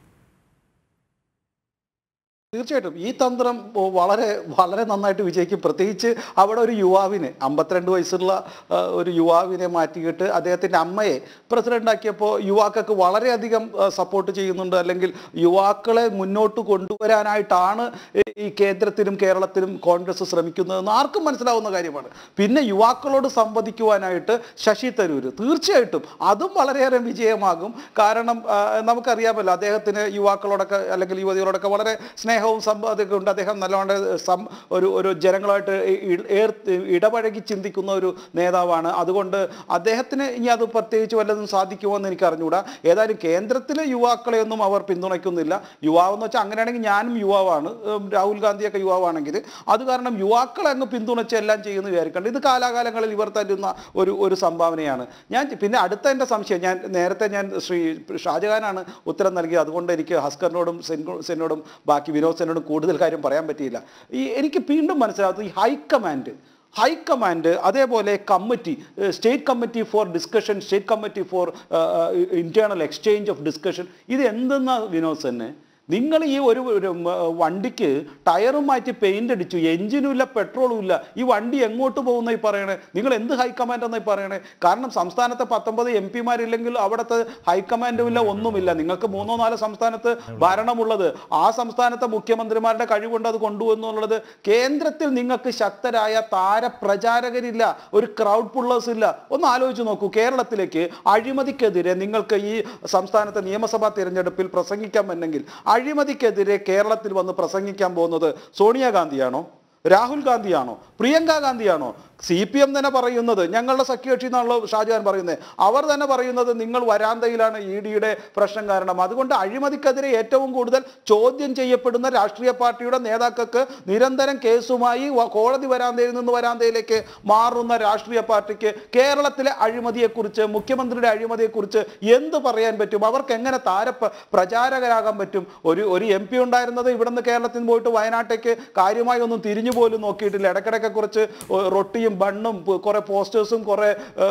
തീർച്ചയായിട്ടും ഈ തന്ത്രം ഓ, വളരെ വളരെ നന്നായിട്ട് വിജയിക്കും പ്രത്യേകിച്ച് അവിടെ ഒരു യുവാവിനെ അമ്പത്തിരണ്ട് വയസ്സുള്ള ആ, ഒരു യുവാവിനെ മാറ്റിയിട്ട് അദ്ദേഹത്തിൻ്റെ അമ്മയെ പ്രസിഡന്റ് ആക്കിയപ്പോൾ യുവാക്കൾക്ക് വളരെയധികം സപ്പോർട്ട് ചെയ്യുന്നുണ്ട് അല്ലെങ്കിൽ യുവാക്കളെ മുന്നോട്ട് കൊണ്ടുവരാനായിട്ടാണ് ഈ- ഈ കേന്ദ്രത്തിലും കേരളത്തിലും കോൺഗ്രസ് ശ്രമിക്കുന്നതെന്ന് ആർക്കും മനസ്സിലാവുന്ന കാര്യമാണ് പിന്നെ യുവാക്കളോട് സംവദിക്കുവാനായിട്ട് ശശി തരൂർ തീർച്ചയായിട്ടും അതും വളരെയേറെ വിജയമാകും കാരണം ആ, നമുക്കറിയാമല്ലോ അദ്ദേഹത്തിന് യുവാക്കളോടൊക്കെ അല്ലെങ്കിൽ യുവതികളോടൊക്കെ വളരെ സ്നേഹവും സമ്പാദ്യമൊക്കെ ഉണ്ട് അദ്ദേഹം നല്ലവണ്ണം സം ഒരു ഒരു ജനങ്ങളായിട്ട് ഇ- ഇ- ഏർത്ത് ഇടപഴകി ചിന്തിക്കുന്ന ഒരു നേതാവാണ് അതുകൊണ്ട് അദ്ദേഹത്തിന് ഇനി അത് പ്രത്യേകിച്ച് വല്ലതും സാധിക്കുമോ എന്ന് എനിക്ക് അറിഞ്ഞുകൂടാ ഏതായാലും കേന്ദ്രത്തിലെ യുവാക്കളെയൊന്നും അവർ പിന്തുണയ്ക്കുന്നില്ല യുവാവെന്ന് വെച്ചാൽ അങ്ങനെയാണെങ്കിൽ ഞാനും യുവാവാണ് ഉം, രാഹുൽ ഗാന്ധിയൊക്കെ യുവാവാണെങ്കിൽ അത് കാരണം യുവാക്കളെ അങ്ങ് പിന്തുണച്ച് എല്ലാം ചെയ്യുന്നു വിചാരിക്കേണ്ട ഇത് കാലാകാലങ്ങളിൽ ഇവർ തരുന്ന ഒരു ഒരു സംഭാവനയാണ് ഞാൻ പിന്നെ അടുത്ത എൻ്റെ സംശയം ഞാൻ നേരത്തെ ഞാൻ ശ്രീ ഷാജഹാനാണ് ഉത്തരം നൽകിയത് അതുകൊണ്ട് എനിക്ക് ഹസ്കറിനോടും സെൻ- സെന്നോടും ബാക്കി വിനോദ് സെന്നോടും കൂടുതൽ കാര്യം പറയാൻ പറ്റിയില്ല ഈ എനിക്ക് വീണ്ടും മനസ്സിലാകുന്നത് ഈ ഹൈക്കമാൻഡ് ഹൈക്കമാൻഡ് അതേപോലെ committee state committee for discussion state committee for internal exchange of discussion ഇത് എന്തെന്നാ വിനോദ് തന്നെ നിങ്ങൾ ഈ ഒരു ഒരു മ- വണ്ടിക്ക് ടയറും മാറ്റി പെയിന്റ് അടിച്ചു എഞ്ചിനും ഇല്ല പെട്രോളും ഇല്ല ഈ വണ്ടി എങ്ങോട്ട് പോകുന്ന ഈ പറയണേ നിങ്ങൾ എന്ത് ഹൈക്കമാൻഡ് എന്നായി പറയണേ കാരണം സംസ്ഥാനത്തെ പത്തൊമ്പത് എം പിമാരില്ലെങ്കിൽ അവിടുത്തെ ഹൈക്കമാൻഡും ഇല്ല ഒന്നുമില്ല നിങ്ങൾക്ക് മൂന്നോ നാലോ സംസ്ഥാനത്ത് ഭരണമുള്ളത് ആ സംസ്ഥാനത്തെ മുഖ്യമന്ത്രിമാരുടെ കഴിവുണ്ട് അത് കൊണ്ടുവന്നുള്ളത് കേന്ദ്രത്തിൽ നിങ്ങൾക്ക് ശക്തരായ താരപ്രചാരകരില്ല ഒരു ക്രൗഡ് പുള്ളേഴ്സ് ഇല്ല ഒന്ന് ആലോചിച്ച് നോക്കൂ കേരളത്തിലേക്ക് അഴിമതിക്കെതിരെ നിങ്ങൾക്ക് ഈ സംസ്ഥാനത്തെ നിയമസഭാ തിരഞ്ഞെടുപ്പിൽ പ്രസംഗിക്കാൻ പറ്റുമെങ്കിൽ അഴിമതിക്കെതിരെ കേരളത്തിൽ വന്ന് പ്രസംഗിക്കാൻ പോകുന്നത് സോണിയാഗാന്ധിയാണോ രാഹുൽ ഗാന്ധിയാണോ പ്രിയങ്ക ഗാന്ധിയാണോ സി പി എം തന്നെ പറയുന്നത് ഞങ്ങളുടെ സഖ്യകക്ഷി എന്നാണല്ലോ ഷാജഹാൻ പറയുന്നത് അവർ തന്നെ പറയുന്നത് നിങ്ങൾ വരാന്തയിലാണ് ഇ ഡിയുടെ പ്രശ്നം കാരണം അതുകൊണ്ട് അഴിമതിക്കെതിരെ ഏറ്റവും കൂടുതൽ ചോദ്യം ചെയ്യപ്പെടുന്ന രാഷ്ട്രീയ പാർട്ടിയുടെ നേതാക്കൾക്ക് നിരന്തരം കേസുമായി വ- കോടതി വരാന്തയിൽ നിന്ന് വരാന്തയിലേക്ക് മാറുന്ന രാഷ്ട്രീയ പാർട്ടിക്ക് കേരളത്തിലെ അഴിമതിയെക്കുറിച്ച് മുഖ്യമന്ത്രിയുടെ അഴിമതിയെക്കുറിച്ച് എന്ത് പറയാൻ പറ്റും അവർക്ക് എങ്ങനെ താര പ്ര- പ്രചാരകരാകാൻ പറ്റും ഒരു ഒരു എം പി ഉണ്ടായിരുന്നത് ഇവിടുന്ന് കേരളത്തിൽ നിന്ന് പോയിട്ട് വയനാട്ടേക്ക് കാര്യമായി ഒന്നും തിരിഞ്ഞു പോലും നോക്കിയിട്ടില്ല ഇടയ്ക്കിടയ്ക്ക് കുറച്ച് ഒ- റൊട്ടിയും ബണ്ണും പ് കുറെ പോസ്റ്റേഴ്സും കുറെ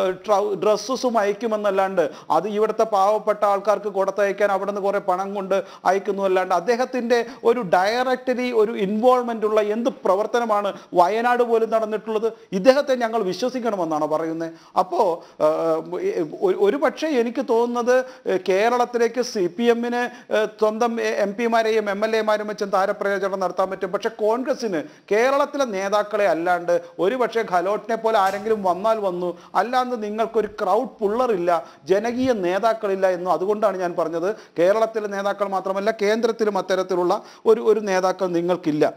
ഡ്രസ്സസും അയക്കുമെന്നല്ലാണ്ട് അത് ഇവിടുത്തെ പാവപ്പെട്ട ആൾക്കാർക്ക് കൊടുത്തയക്കാൻ അവിടെ നിന്ന് കുറെ പണം കൊണ്ട് അയക്കുന്നു അല്ലാണ്ട് അദ്ദേഹത്തിന്റെ ഒരു ഡയറക്റ്റലി ഒരു ഇൻവോൾവ്മെന്റ് ഉള്ള എന്ത് പ്രവർത്തനമാണ് വയനാട് പോലും നടന്നിട്ടുള്ളത് ഇദ്ദേഹത്തെ ഞങ്ങൾ വിശ്വസിക്കണമെന്നാണ് പറയുന്നത് അപ്പോ ആ, ഒരു- ഒരു പക്ഷേ എനിക്ക് തോന്നുന്നത് ഏഹ്, കേരളത്തിലേക്ക് സി പി എമ്മിന് സ്വന്തം എം പിമാരെയും എം എൽ എമാരും വെച്ചും താരപ്രയോജനം നടത്താൻ പറ്റും പക്ഷെ കോൺഗ്രസിന് കേരളത്തിലെ നേതാക്കളെ അല്ലാണ്ട് ഒരു പക്ഷേ ഖലോട്ടിനെ പോലെ ആരെങ്കിലും വന്നാൽ വന്നു അല്ലാണ്ട് നിങ്ങൾക്കൊരു ക്രൗഡ് പുള്ളറില്ല ജനകീയ നേതാക്കളില്ല എന്നും അതുകൊണ്ടാണ് ഞാൻ പറഞ്ഞത് കേരളത്തിലെ നേതാക്കൾ മാത്രമല്ല കേന്ദ്രത്തിലും അത്തരത്തിലുള്ള ഒരു ഒരു നേതാക്കൾ നിങ്ങൾക്കില്ല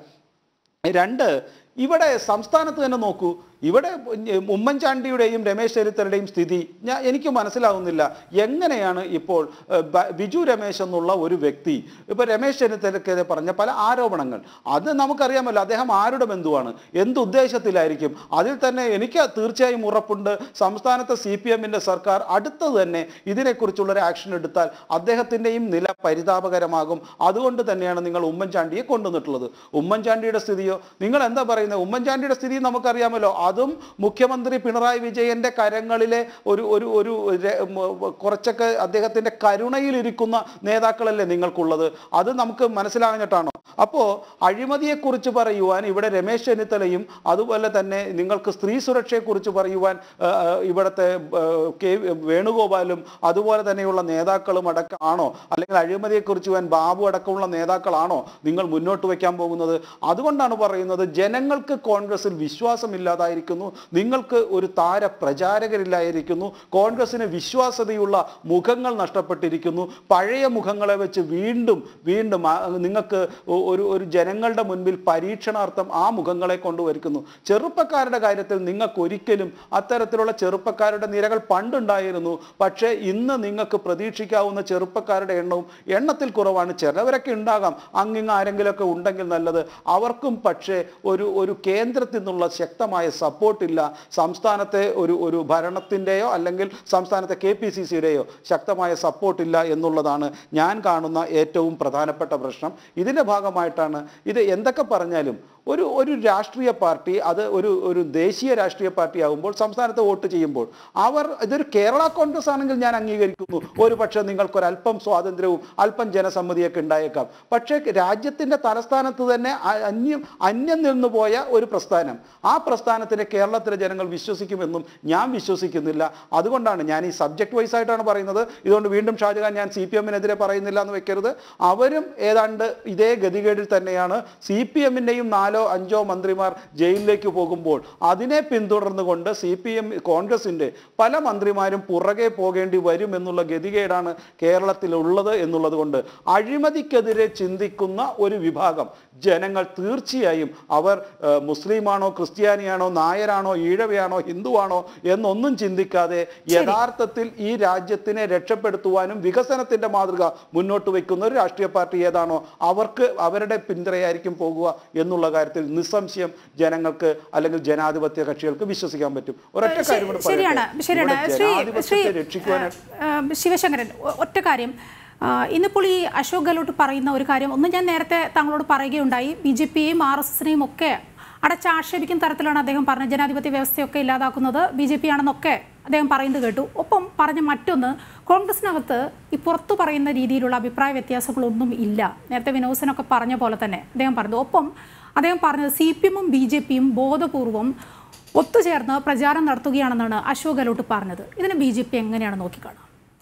രണ്ട് ഇവിടെ സംസ്ഥാനത്ത് തന്നെ നോക്കൂ ഇവിടെ ഉമ്മൻചാണ്ടിയുടെയും രമേശ് ചെന്നിത്തലയുടെയും സ്ഥിതി ഞാൻ എനിക്ക് മനസ്സിലാവുന്നില്ല എങ്ങനെയാണ് ഇപ്പോൾ ഏഹ്, ബ- ബിജു രമേശ് എന്നുള്ള ഒരു വ്യക്തി ഇപ്പൊ രമേശ് ചെന്നിത്തലക്കെതിരെ പറഞ്ഞ പല ആരോപണങ്ങൾ അത് നമുക്കറിയാമല്ലോ അദ്ദേഹം ആരുടെ ബന്ധുവാണ് എന്ത് ഉദ്ദേശത്തിലായിരിക്കും അതിൽ തന്നെ എനിക്ക് തീർച്ചയായും ഉറപ്പുണ്ട് സംസ്ഥാനത്തെ സി പി എമ്മിന്റെ സർക്കാർ അടുത്തത് തന്നെ ഇതിനെക്കുറിച്ചുള്ള ഒരു ആക്ഷൻ എടുത്താൽ അദ്ദേഹത്തിന്റെയും നില പരിതാപകരമാകും അതുകൊണ്ട് തന്നെയാണ് നിങ്ങൾ ഉമ്മൻചാണ്ടിയെ കൊണ്ടുവന്നിട്ടുള്ളത് ഉമ്മൻചാണ്ടിയുടെ സ്ഥിതിയോ നിങ്ങൾ എന്താ പറയുന്നത് ഉമ്മൻചാണ്ടിയുടെ സ്ഥിതി നമുക്കറിയാമല്ലോ അതും മുഖ്യമന്ത്രി പിണറായി വിജയന്റെ കരങ്ങളിലെ ഒരു ഒരു ഒരു ര- മ- കുറച്ചൊക്കെ അദ്ദേഹത്തിന്റെ കരുണയിലിരിക്കുന്ന നേതാക്കളല്ലേ നിങ്ങൾക്കുള്ളത് അത് നമുക്ക് മനസ്സിലാകഞ്ഞിട്ടാണോ അപ്പോ അഴിമതിയെക്കുറിച്ച് പറയുവാൻ ഇവിടെ രമേശ് ചെന്നിത്തലയും അതുപോലെ തന്നെ നിങ്ങൾക്ക് സ്ത്രീ സുരക്ഷയെക്കുറിച്ച് പറയുവാൻ ആ, ആ, ഇവിടുത്തെ ആ, കെ വേണുഗോപാലും അതുപോലെ തന്നെയുള്ള നേതാക്കളും അടക്കമാണോ അല്ലെങ്കിൽ അഴിമതിയെക്കുറിച്ച് പോകാൻ ബാബു അടക്കമുള്ള നേതാക്കളാണോ നിങ്ങൾ മുന്നോട്ട് വയ്ക്കാൻ പോകുന്നത് അതുകൊണ്ടാണ് പറയുന്നത് ജനങ്ങൾക്ക് കോൺഗ്രസിൽ വിശ്വാസമില്ലാതായിരിക്കുന്നു നിങ്ങൾക്ക് ഒരു താര പ്രചാരകരില്ലായിരിക്കുന്നു കോൺഗ്രസിന് വിശ്വാസതയുള്ള മുഖങ്ങൾ നഷ്ടപ്പെട്ടിരിക്കുന്നു പഴയ മുഖങ്ങളെ വെച്ച് വീണ്ടും വീണ്ടും ആ, നിങ്ങൾക്ക് ഒ- ഒരു ഒരു ജനങ്ങളുടെ മുൻപിൽ പരീക്ഷണാർത്ഥം ആ മുഖങ്ങളെ കൊണ്ടുവരുന്നു ചെറുപ്പക്കാരുടെ കാര്യത്തിൽ നിങ്ങൾക്ക് ഒരിക്കലും അത്തരത്തിലുള്ള ചെറുപ്പക്കാരുടെ നിരകൾ പണ്ടുണ്ടായിരുന്നു പക്ഷേ ഇന്ന് നിങ്ങൾക്ക് പ്രതീക്ഷിക്കാവുന്ന ചെറുപ്പക്കാരുടെ എണ്ണവും എണ്ണത്തിൽ കുറവാണ് ചിലവരൊക്കെ ഉണ്ടാകാം അങ്ങിങ് ആരെങ്കിലുമൊക്കെ ഉണ്ടെങ്കിൽ നല്ലത് അവർക്കും പക്ഷേ ഒരു ഒരു കേന്ദ്രത്തിൽ നിന്നുള്ള ശക്തമായ സപ്പോർട്ടില്ല സംസ്ഥാനത്തെ ഒരു ഒരു ഭരണത്തിൻ്റെയോ അല്ലെങ്കിൽ സംസ്ഥാനത്തെ കെ പി സി സിയുടെയോ ശക്തമായ സപ്പോർട്ടില്ല എന്നുള്ളതാണ് ഞാൻ കാണുന്ന ഏറ്റവും പ്രധാനപ്പെട്ട പ്രശ്നം ഇതിൻ്റെ ഭാഗമായിട്ടാണ് ഇത് എന്തൊക്കെ പറഞ്ഞാലും ഒരു ഒരു രാഷ്ട്രീയ പാർട്ടി അത് ഒരു ഒരു ദേശീയ രാഷ്ട്രീയ പാർട്ടി ആകുമ്പോൾ സംസ്ഥാനത്ത് വോട്ട് ചെയ്യുമ്പോൾ അവർ ഇതൊരു കേരള കോൺഗ്രസ് ആണെങ്കിൽ ഞാൻ അംഗീകരിക്കുന്നു ഒരു പക്ഷേ നിങ്ങൾക്കൊരല്പം സ്വാതന്ത്ര്യവും അല്പം ജനസമ്മതിയൊക്കെ ഉണ്ടായേക്കാം പക്ഷേ രാജ്യത്തിൻ്റെ തലസ്ഥാനത്ത് തന്നെ അ- അന്യം അന്യം നിന്നു പോയ ഒരു പ്രസ്ഥാനം ആ പ്രസ്ഥാനത്തിനെ കേരളത്തിലെ ജനങ്ങൾ വിശ്വസിക്കുമെന്നും ഞാൻ വിശ്വസിക്കുന്നില്ല അതുകൊണ്ടാണ് ഞാൻ ഈ സബ്ജക്ട് വൈസ് ആയിട്ടാണ് പറയുന്നത് ഇതുകൊണ്ട് വീണ്ടും ഷാജഹാൻ ഞാൻ സി പി എമ്മിനെതിരെ പറയുന്നില്ല എന്ന് വെക്കരുത് അവരും ഏതാണ്ട് ഇതേ ഗതികേടിൽ തന്നെയാണ് സി പി എമ്മിൻ്റെയും നാലോ അഞ്ചോ മന്ത്രിമാർ ജയിലിലേക്ക് പോകുമ്പോൾ അതിനെ പിന്തുടർന്നുകൊണ്ട് സി പി എം കോൺഗ്രസിൻ്റെ പല മന്ത്രിമാരും പുറകെ പോകേണ്ടി വരും എന്നുള്ള ഗതികേടാണ് കേരളത്തിലുള്ളത് എന്നുള്ളത് കൊണ്ട് അഴിമതിക്കെതിരെ ചിന്തിക്കുന്ന ഒരു വിഭാഗം ജനങ്ങൾ തീർച്ചയായും അവർ ഏഹ്, മുസ്ലിമാണോ ക്രിസ്ത്യാനിയാണോ നായരാണോ ഈഴവയാണോ ഹിന്ദുവാണോ എന്നൊന്നും ചിന്തിക്കാതെ യഥാർത്ഥത്തിൽ ഈ രാജ്യത്തിനെ രക്ഷപ്പെടുത്തുവാനും വികസനത്തിന്റെ മാതൃക മുന്നോട്ട് വയ്ക്കുന്ന ഒരു രാഷ്ട്രീയ പാർട്ടി ഏതാണോ അവർക്ക് അവരുടെ പിന്തുണയായിരിക്കും പോകുക എന്നുള്ള കാര്യത്തിൽ നിസ്സംശയം ജനങ്ങൾക്ക് അല്ലെങ്കിൽ ജനാധിപത്യ കക്ഷികൾക്ക് വിശ്വസിക്കാൻ പറ്റും ഒരൊറ്റ കാര്യം കൂടെ പറയട്ടെ.
ശരിയാണ് ശരിയാണ്
ഇവിടെ
ശ്രീ ശ്രീ
ജനാധിപത്യത്തെ രക്ഷിക്കുവാനായിട്ട്
ആ, ആ, ശിവശങ്കരൻ ഒ- ഒറ്റ കാര്യം ആ, ഇന്നിപ്പോൾ ഈ അശോക് ഗെഹ്ലോട്ട് പറയുന്ന ഒരു കാര്യം ഒന്ന് ഞാൻ നേരത്തെ താങ്കളോട് പറയുകയുണ്ടായി ബി ജെ പിയെയും ആർ എസ് എസിനെയും ഒക്കെ അടച്ചാക്ഷേപിക്കുന്ന തരത്തിലാണ് അദ്ദേഹം പറഞ്ഞത് ജനാധിപത്യ വ്യവസ്ഥയൊക്കെ ഇല്ലാതാക്കുന്നത് ബി ജെ പി ആണെന്നൊക്കെ അദ്ദേഹം പറയുന്നത് കേട്ടു ഒപ്പം പറഞ്ഞ മറ്റൊന്ന് കോൺഗ്രസിനകത്ത് ഈ പുറത്തു പറയുന്ന രീതിയിലുള്ള അഭിപ്രായ വ്യത്യാസങ്ങളൊന്നും ഇല്ല നേരത്തെ വിനോദനൊക്കെ പറഞ്ഞ പോലെ തന്നെ അദ്ദേഹം പറഞ്ഞു ഒപ്പം അദ്ദേഹം പറഞ്ഞത് സി പി എമ്മും ബി ജെ പിയും ബോധപൂർവം ഒത്തുചേർന്ന് പ്രചാരം നടത്തുകയാണെന്നാണ് അശോക് ഗെഹ്ലോട്ട് പറഞ്ഞത് ഇതിനെ ബി ജെ പി എങ്ങനെയാണ് നോക്കിക്കാണുക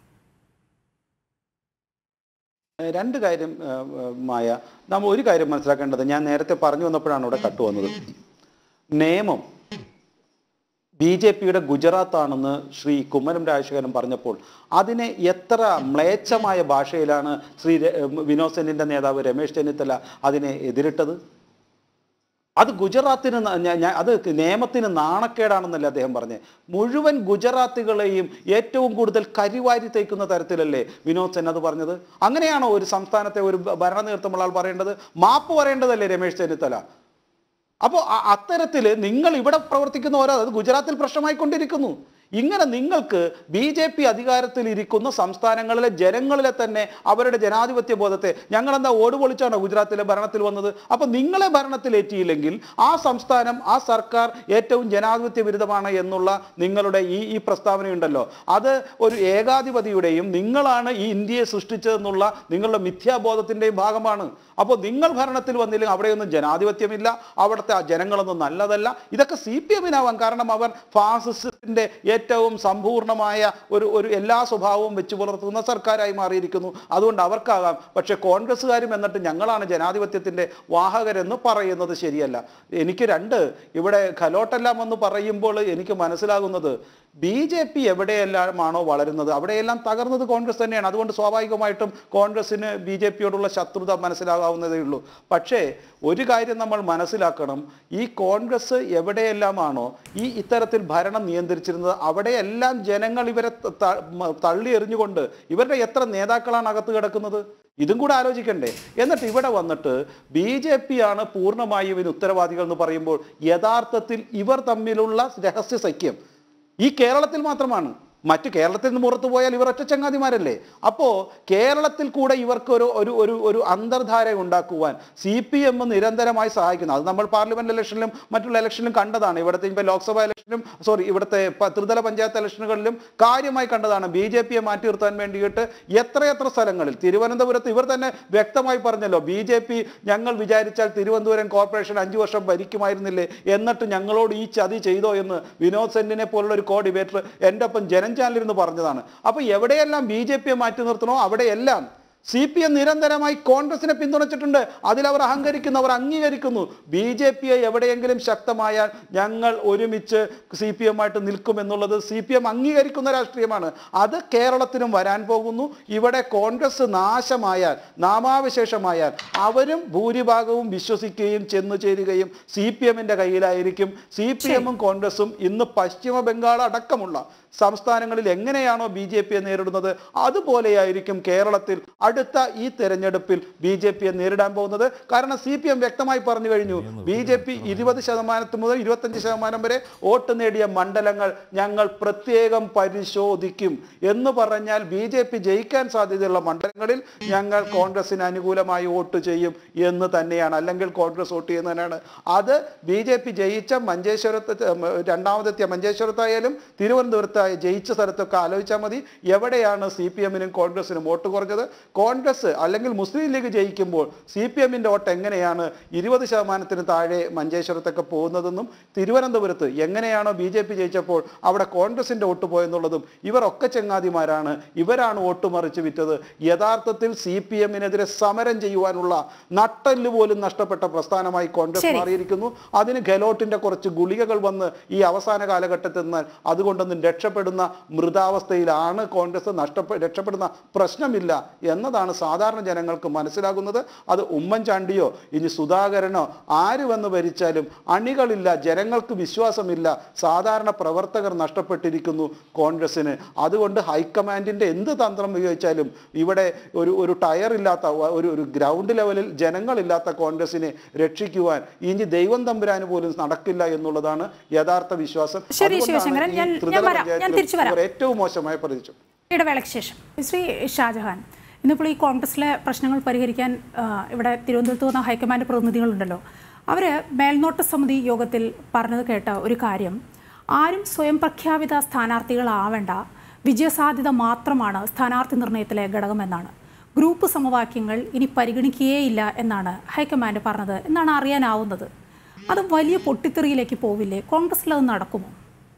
ഏഹ് രണ്ട് കാര്യം ഏഹ്, ഏഹ്, മായ നമ്മൾ ഒരു കാര്യം മനസ്സിലാക്കേണ്ടത് ഞാൻ നേരത്തെ പറഞ്ഞു വന്നപ്പോഴാണ് ഇവിടെ കട്ടു വന്നത് നിയമം ബി ജെ പിയുടെ ഗുജറാത്ത് ആണെന്ന് ശ്രീ കുമ്മനം രാജശേഖരൻ പറഞ്ഞപ്പോൾ അതിനെ എത്ര മ്ലേച്ഛമായ ഭാഷയിലാണ് ശ്രീ ര- ഏഹ്, വിനോദ് സെന്നിന്റെ നേതാവ് രമേശ് ചെന്നിത്തല അതിനെ എതിരിട്ടത് അത് ഗുജറാത്തിന് ന- ഞാ- ഞാ- അത് നിയമത്തിന് നാണക്കേടാണെന്നല്ലേ അദ്ദേഹം പറഞ്ഞത് മുഴുവൻ ഗുജറാത്തികളെയും ഏറ്റവും കൂടുതൽ കരിവാരി തേക്കുന്ന തരത്തിലല്ലേ വിനോദ് സെൻ അത് പറഞ്ഞത് അങ്ങനെയാണോ ഒരു സംസ്ഥാനത്തെ ഒരു ഭ- ഭരണ നേതൃത്വമുള്ള ആൾ പറയേണ്ടത് മാപ്പ് പറയേണ്ടതല്ലേ രമേശ് ചെന്നിത്തല അപ്പോൾ അത്തരത്തിൽ നിങ്ങൾ ഇവിടെ പ്രവർത്തിക്കുന്ന ഓരോ അത് ഗുജറാത്തിൽ പ്രശ്നമായിക്കൊണ്ടിരിക്കുന്നു ഇങ്ങനെ നിങ്ങൾക്ക് ബി ജെ പി അധികാരത്തിൽ ഇരിക്കുന്ന സംസ്ഥാനങ്ങളിലെ ജനങ്ങളിലെ തന്നെ അവരുടെ ജനാധിപത്യ ബോധത്തെ ഞങ്ങൾ എന്താ ഓട് പൊളിച്ചാണോ ഗുജറാത്തിലെ ഭരണത്തിൽ വന്നത് അപ്പൊ നിങ്ങളെ ഭരണത്തിലേറ്റിയില്ലെങ്കിൽ ആ സംസ്ഥാനം ആ സർക്കാർ ഏറ്റവും ജനാധിപത്യ വിരുദ്ധമാണ് എന്നുള്ള നിങ്ങളുടെ ഈ ഈ പ്രസ്താവനയുണ്ടല്ലോ അത് ഒരു ഏകാധിപതിയുടെയും നിങ്ങളാണ് ഈ ഇന്ത്യയെ സൃഷ്ടിച്ചതെന്നുള്ള നിങ്ങളുടെ മിഥ്യാബോധത്തിന്റെയും ഭാഗമാണ് അപ്പോൾ നിങ്ങൾ ഭരണത്തിൽ വന്നില്ലെങ്കിൽ അവിടെയൊന്നും ജനാധിപത്യമില്ല അവിടുത്തെ ആ ജനങ്ങളൊന്നും നല്ലതല്ല ഇതൊക്കെ സി പി എമ്മിനാവാം കാരണം അവർ ഫാസിസത്തിന്റെ ഏറ്റവും സമ്പൂർണമായ ഒരു ഒരു എല്ലാ സ്വഭാവവും വെച്ച് പുലർത്തുന്ന സർക്കാരായി മാറിയിരിക്കുന്നു അതുകൊണ്ട് അവർക്കാകാം പക്ഷേ കോൺഗ്രസ്സുകാരും എന്നിട്ട് ഞങ്ങളാണ് ജനാധിപത്യത്തിന്റെ വാഹകരെന്ന് പറയുന്നത് ശരിയല്ല എനിക്ക് രണ്ട് ഇവിടെ ഖലോട്ടെല്ലാം എന്ന് പറയുമ്പോൾ എനിക്ക് മനസ്സിലാകുന്നത് ബി ജെ പി എവിടെയെല്ലാമാണോ വളരുന്നത് അവിടെയെല്ലാം തകർന്നത് കോൺഗ്രസ് തന്നെയാണ് അതുകൊണ്ട് സ്വാഭാവികമായിട്ടും കോൺഗ്രസിന് ബി ജെ പിയോടുള്ള ശത്രുത മനസ്സിലാകാവുന്നതേ ഉള്ളൂ പക്ഷേ ഒരു കാര്യം നമ്മൾ മനസ്സിലാക്കണം ഈ കോൺഗ്രസ് എവിടെയെല്ലാമാണോ ഈ ഇത്തരത്തിൽ ഭരണം നിയന്ത്രിച്ചിരുന്നത് അവിടെയെല്ലാം ജനങ്ങൾ ഇവരെ ത- ത- മ- തള്ളി എറിഞ്ഞുകൊണ്ട് ഇവരുടെ എത്ര നേതാക്കളാണ് അകത്ത് കിടക്കുന്നത് ഇതും കൂടെ ആലോചിക്കണ്ടേ എന്നിട്ട് ഇവിടെ വന്നിട്ട് ബി ജെ പി ആണ് പൂർണ്ണമായും ഇതിന് ഉത്തരവാദികൾ എന്ന് പറയുമ്പോൾ യഥാർത്ഥത്തിൽ ഇവർ തമ്മിലുള്ള രഹസ്യ സഖ്യം ഈ കേരളത്തിൽ മാത്രമാണ് മറ്റു കേരളത്തിൽ നിന്ന് പുറത്തു പോയാൽ ഇവർ ഒറ്റ ചങ്ങാതിമാരല്ലേ അപ്പോൾ കേരളത്തിൽ കൂടെ ഇവർക്ക് ഒരു ഒരു ഒരു ഒരു അന്തർധാര ഉണ്ടാക്കുവാൻ സി പി എം നിരന്തരമായി സഹായിക്കുന്നു അത് നമ്മൾ പാർലമെന്റ് ഇലക്ഷനിലും മറ്റുള്ള ഇലക്ഷനിലും കണ്ടതാണ് ഇവിടുത്തെ ഇപ്പോൾ ലോക്സഭാ ഇലക്ഷനിലും സോറി ഇവിടുത്തെ പ- ത്രിതല പഞ്ചായത്ത് ഇലക്ഷനുകളിലും കാര്യമായി കണ്ടതാണ് ബി ജെ പിയെ മാറ്റി നിർത്താൻ വേണ്ടിയിട്ട് എത്രയെത്ര സ്ഥലങ്ങളിൽ തിരുവനന്തപുരത്ത് ഇവർ തന്നെ വ്യക്തമായി പറഞ്ഞല്ലോ ബി ജെ പി ഞങ്ങൾ വിചാരിച്ചാൽ തിരുവനന്തപുരം കോർപ്പറേഷൻ അഞ്ചു വർഷം ഭരിക്കുമായിരുന്നില്ലേ എന്നിട്ട് ഞങ്ങളോട് ഈ ചതി ചെയ്തോ എന്ന് വിനോദ് സെന്നിനെ പോലുള്ള ഒരു കോ ഡിബേറ്റർ എൻ്റെ ഒപ്പം ജനം ചാനലിരുന്ന് പറഞ്ഞതാണ് അപ്പൊ എവിടെയെല്ലാം ബി ജെ പിയെ മാറ്റി നിർത്തണോ അവിടെയെല്ലാം സി പി എം നിരന്തരമായി കോൺഗ്രസിനെ പിന്തുണച്ചിട്ടുണ്ട് അതിലവർ അഹങ്കരിക്കുന്നു അവർ അംഗീകരിക്കുന്നു ബി ജെ പിയെ എവിടെയെങ്കിലും ശക്തമായാൽ ഞങ്ങൾ ഒരുമിച്ച് സി പി എമ്മായിട്ട് നിൽക്കും എന്നുള്ളത് സി പി എം അംഗീകരിക്കുന്ന രാഷ്ട്രീയമാണ് അത് കേരളത്തിനും വരാൻ പോകുന്നു ഇവിടെ കോൺഗ്രസ് നാശമായാൽ നാമാവശേഷമായാൽ അവരും ഭൂരിഭാഗവും വിശ്വസിക്കുകയും ചെന്നു ചേരുകയും സി പി എമ്മിന്റെ കയ്യിലായിരിക്കും സി പി എമ്മും കോൺഗ്രസും ഇന്ന് പശ്ചിമ ബംഗാൾ അടക്കമുള്ള സംസ്ഥാനങ്ങളിൽ എങ്ങനെയാണോ ബി ജെ പിയെ നേരിടുന്നത് അതുപോലെയായിരിക്കും കേരളത്തിൽ അടുത്ത ഈ തെരഞ്ഞെടുപ്പിൽ ബി ജെ പിയെ നേരിടാൻ പോകുന്നത് കാരണം സി പി എം വ്യക്തമായി പറഞ്ഞു കഴിഞ്ഞു ബി ജെ പി ഇരുപത് ശതമാനത്ത് മുതൽ ഇരുപത്തഞ്ച് ശതമാനം വരെ വോട്ട് നേടിയ മണ്ഡലങ്ങൾ ഞങ്ങൾ പ്രത്യേകം പരിശോധിക്കും എന്ന് പറഞ്ഞാൽ ബി ജെ പി ജയിക്കാൻ സാധ്യതയുള്ള മണ്ഡലങ്ങളിൽ ഞങ്ങൾ കോൺഗ്രസിന് അനുകൂലമായി വോട്ട് ചെയ്യും എന്ന് തന്നെയാണ് അല്ലെങ്കിൽ കോൺഗ്രസ് വോട്ട് ചെയ്യുന്നതിനാണ് അത് ബി ജെ പി ജയിച്ച മഞ്ചേശ്വരത്ത് ഉം, രണ്ടാമതെത്തിയ മഞ്ചേശ്വരത്തായാലും തിരുവനന്തപുരത്തായ ജയിച്ച സ്ഥലത്തൊക്കെ ആലോചിച്ചാൽ മതി എവിടെയാണ് സി പി എമ്മിനും കോൺഗ്രസിനും വോട്ട് കുറഞ്ഞത് കോൺഗ്രസ് അല്ലെങ്കിൽ മുസ്ലിം ലീഗ് ജയിക്കുമ്പോൾ സി പി എമ്മിൻ്റെ വോട്ട് എങ്ങനെയാണ് ഇരുപത് ശതമാനത്തിന് താഴെ മഞ്ചേശ്വരത്തൊക്കെ പോകുന്നതെന്നും തിരുവനന്തപുരത്ത് എങ്ങനെയാണോ ബി ജെ പി ജയിച്ചപ്പോൾ അവിടെ കോൺഗ്രസിൻ്റെ വോട്ട് പോയെന്നുള്ളതും ഇവരൊക്കെ ചെങ്ങാതിമാരാണ് ഇവരാണ് വോട്ട് മറിച്ച് വിറ്റത് യഥാർത്ഥത്തിൽ സി പി എമ്മിനെതിരെ സമരം ചെയ്യുവാനുള്ള നട്ടല് പോലും നഷ്ടപ്പെട്ട പ്രസ്ഥാനമായി കോൺഗ്രസ്
ശരി.
മാറിയിരിക്കുന്നു അതിന് ഗെലോട്ടിന്റെ കുറച്ച് ഗുളികകൾ വന്ന് ഈ അവസാന കാലഘട്ടത്തിൽ നിന്ന് അതുകൊണ്ടൊന്നും രക്ഷപ്പെടുന്ന മൃതാവസ്ഥയിലാണ് കോൺഗ്രസ് നഷ്ടപ്പെ രക്ഷപ്പെടുന്ന പ്രശ്നമില്ല എന്നതാണ് സാധാരണ ജനങ്ങൾക്ക് മനസ്സിലാകുന്നത് അത് ഉമ്മൻചാണ്ടിയോ ഇനി സുധാകരനോ ആര് വന്ന് ഭരിച്ചാലും അണികളില്ല ജനങ്ങൾക്ക് വിശ്വാസമില്ല സാധാരണ പ്രവർത്തകർ നഷ്ടപ്പെട്ടിരിക്കുന്നു കോൺഗ്രസിന് അതുകൊണ്ട് ഹൈക്കമാൻഡിന്റെ എന്ത് തന്ത്രം ഉപയോഗിച്ചാലും ഇവിടെ ഒരു ഒരു ടയർ ഇല്ലാത്ത വ- ഒരു ഒരു ഗ്രൗണ്ട് ലെവലിൽ ജനങ്ങളില്ലാത്ത കോൺഗ്രസിനെ രക്ഷിക്കുവാൻ ഇനി ദൈവം തമ്പുരാന് പോലും നടക്കില്ല എന്നുള്ളതാണ് യഥാർത്ഥ വിശ്വാസം
ശരി,
അതുകൊണ്ടാണ്
ശിവശങ്കരൻ.
ഈ
ഞാൻ- ഞാൻ
ത്രിതല
വരാം. ഞാൻ
പഞ്ചായത്തിലും
തിരിച്ചു വരാം.
ഇവർ ഏറ്റവും മോശമായി പ്രതിച്ചു
ഇടവേളയ്ക്ക് ശേഷം ശ്രീ ഷാജഹാൻ ഇന്നിപ്പോൾ ഈ കോൺഗ്രസിലെ പ്രശ്നങ്ങൾ പരിഹരിക്കാൻ ആ, ഇവിടെ തിരുവനന്തപുരത്ത് വന്ന ഹൈക്കമാൻഡ് പ്രതിനിധികളുണ്ടല്ലോ അവർ മേൽനോട്ട സമിതി യോഗത്തിൽ പറഞ്ഞത് കേട്ട ഒരു കാര്യം ആരും സ്വയം പ്രഖ്യാപിത സ്ഥാനാർത്ഥികളാവേണ്ട വിജയസാധ്യത മാത്രമാണ് സ്ഥാനാർത്ഥി നിർണയത്തിലെ ഘടകമെന്നാണ് ഗ്രൂപ്പ് സമവാക്യങ്ങൾ ഇനി പരിഗണിക്കുകയേയില്ല എന്നാണ് ഹൈക്കമാൻഡ് പറഞ്ഞത് എന്നാണ് അറിയാനാവുന്നത് അത് വലിയ പൊട്ടിത്തെറിയിലേക്ക് പോവില്ലേ കോൺഗ്രസിൽ അത് നടക്കുമോ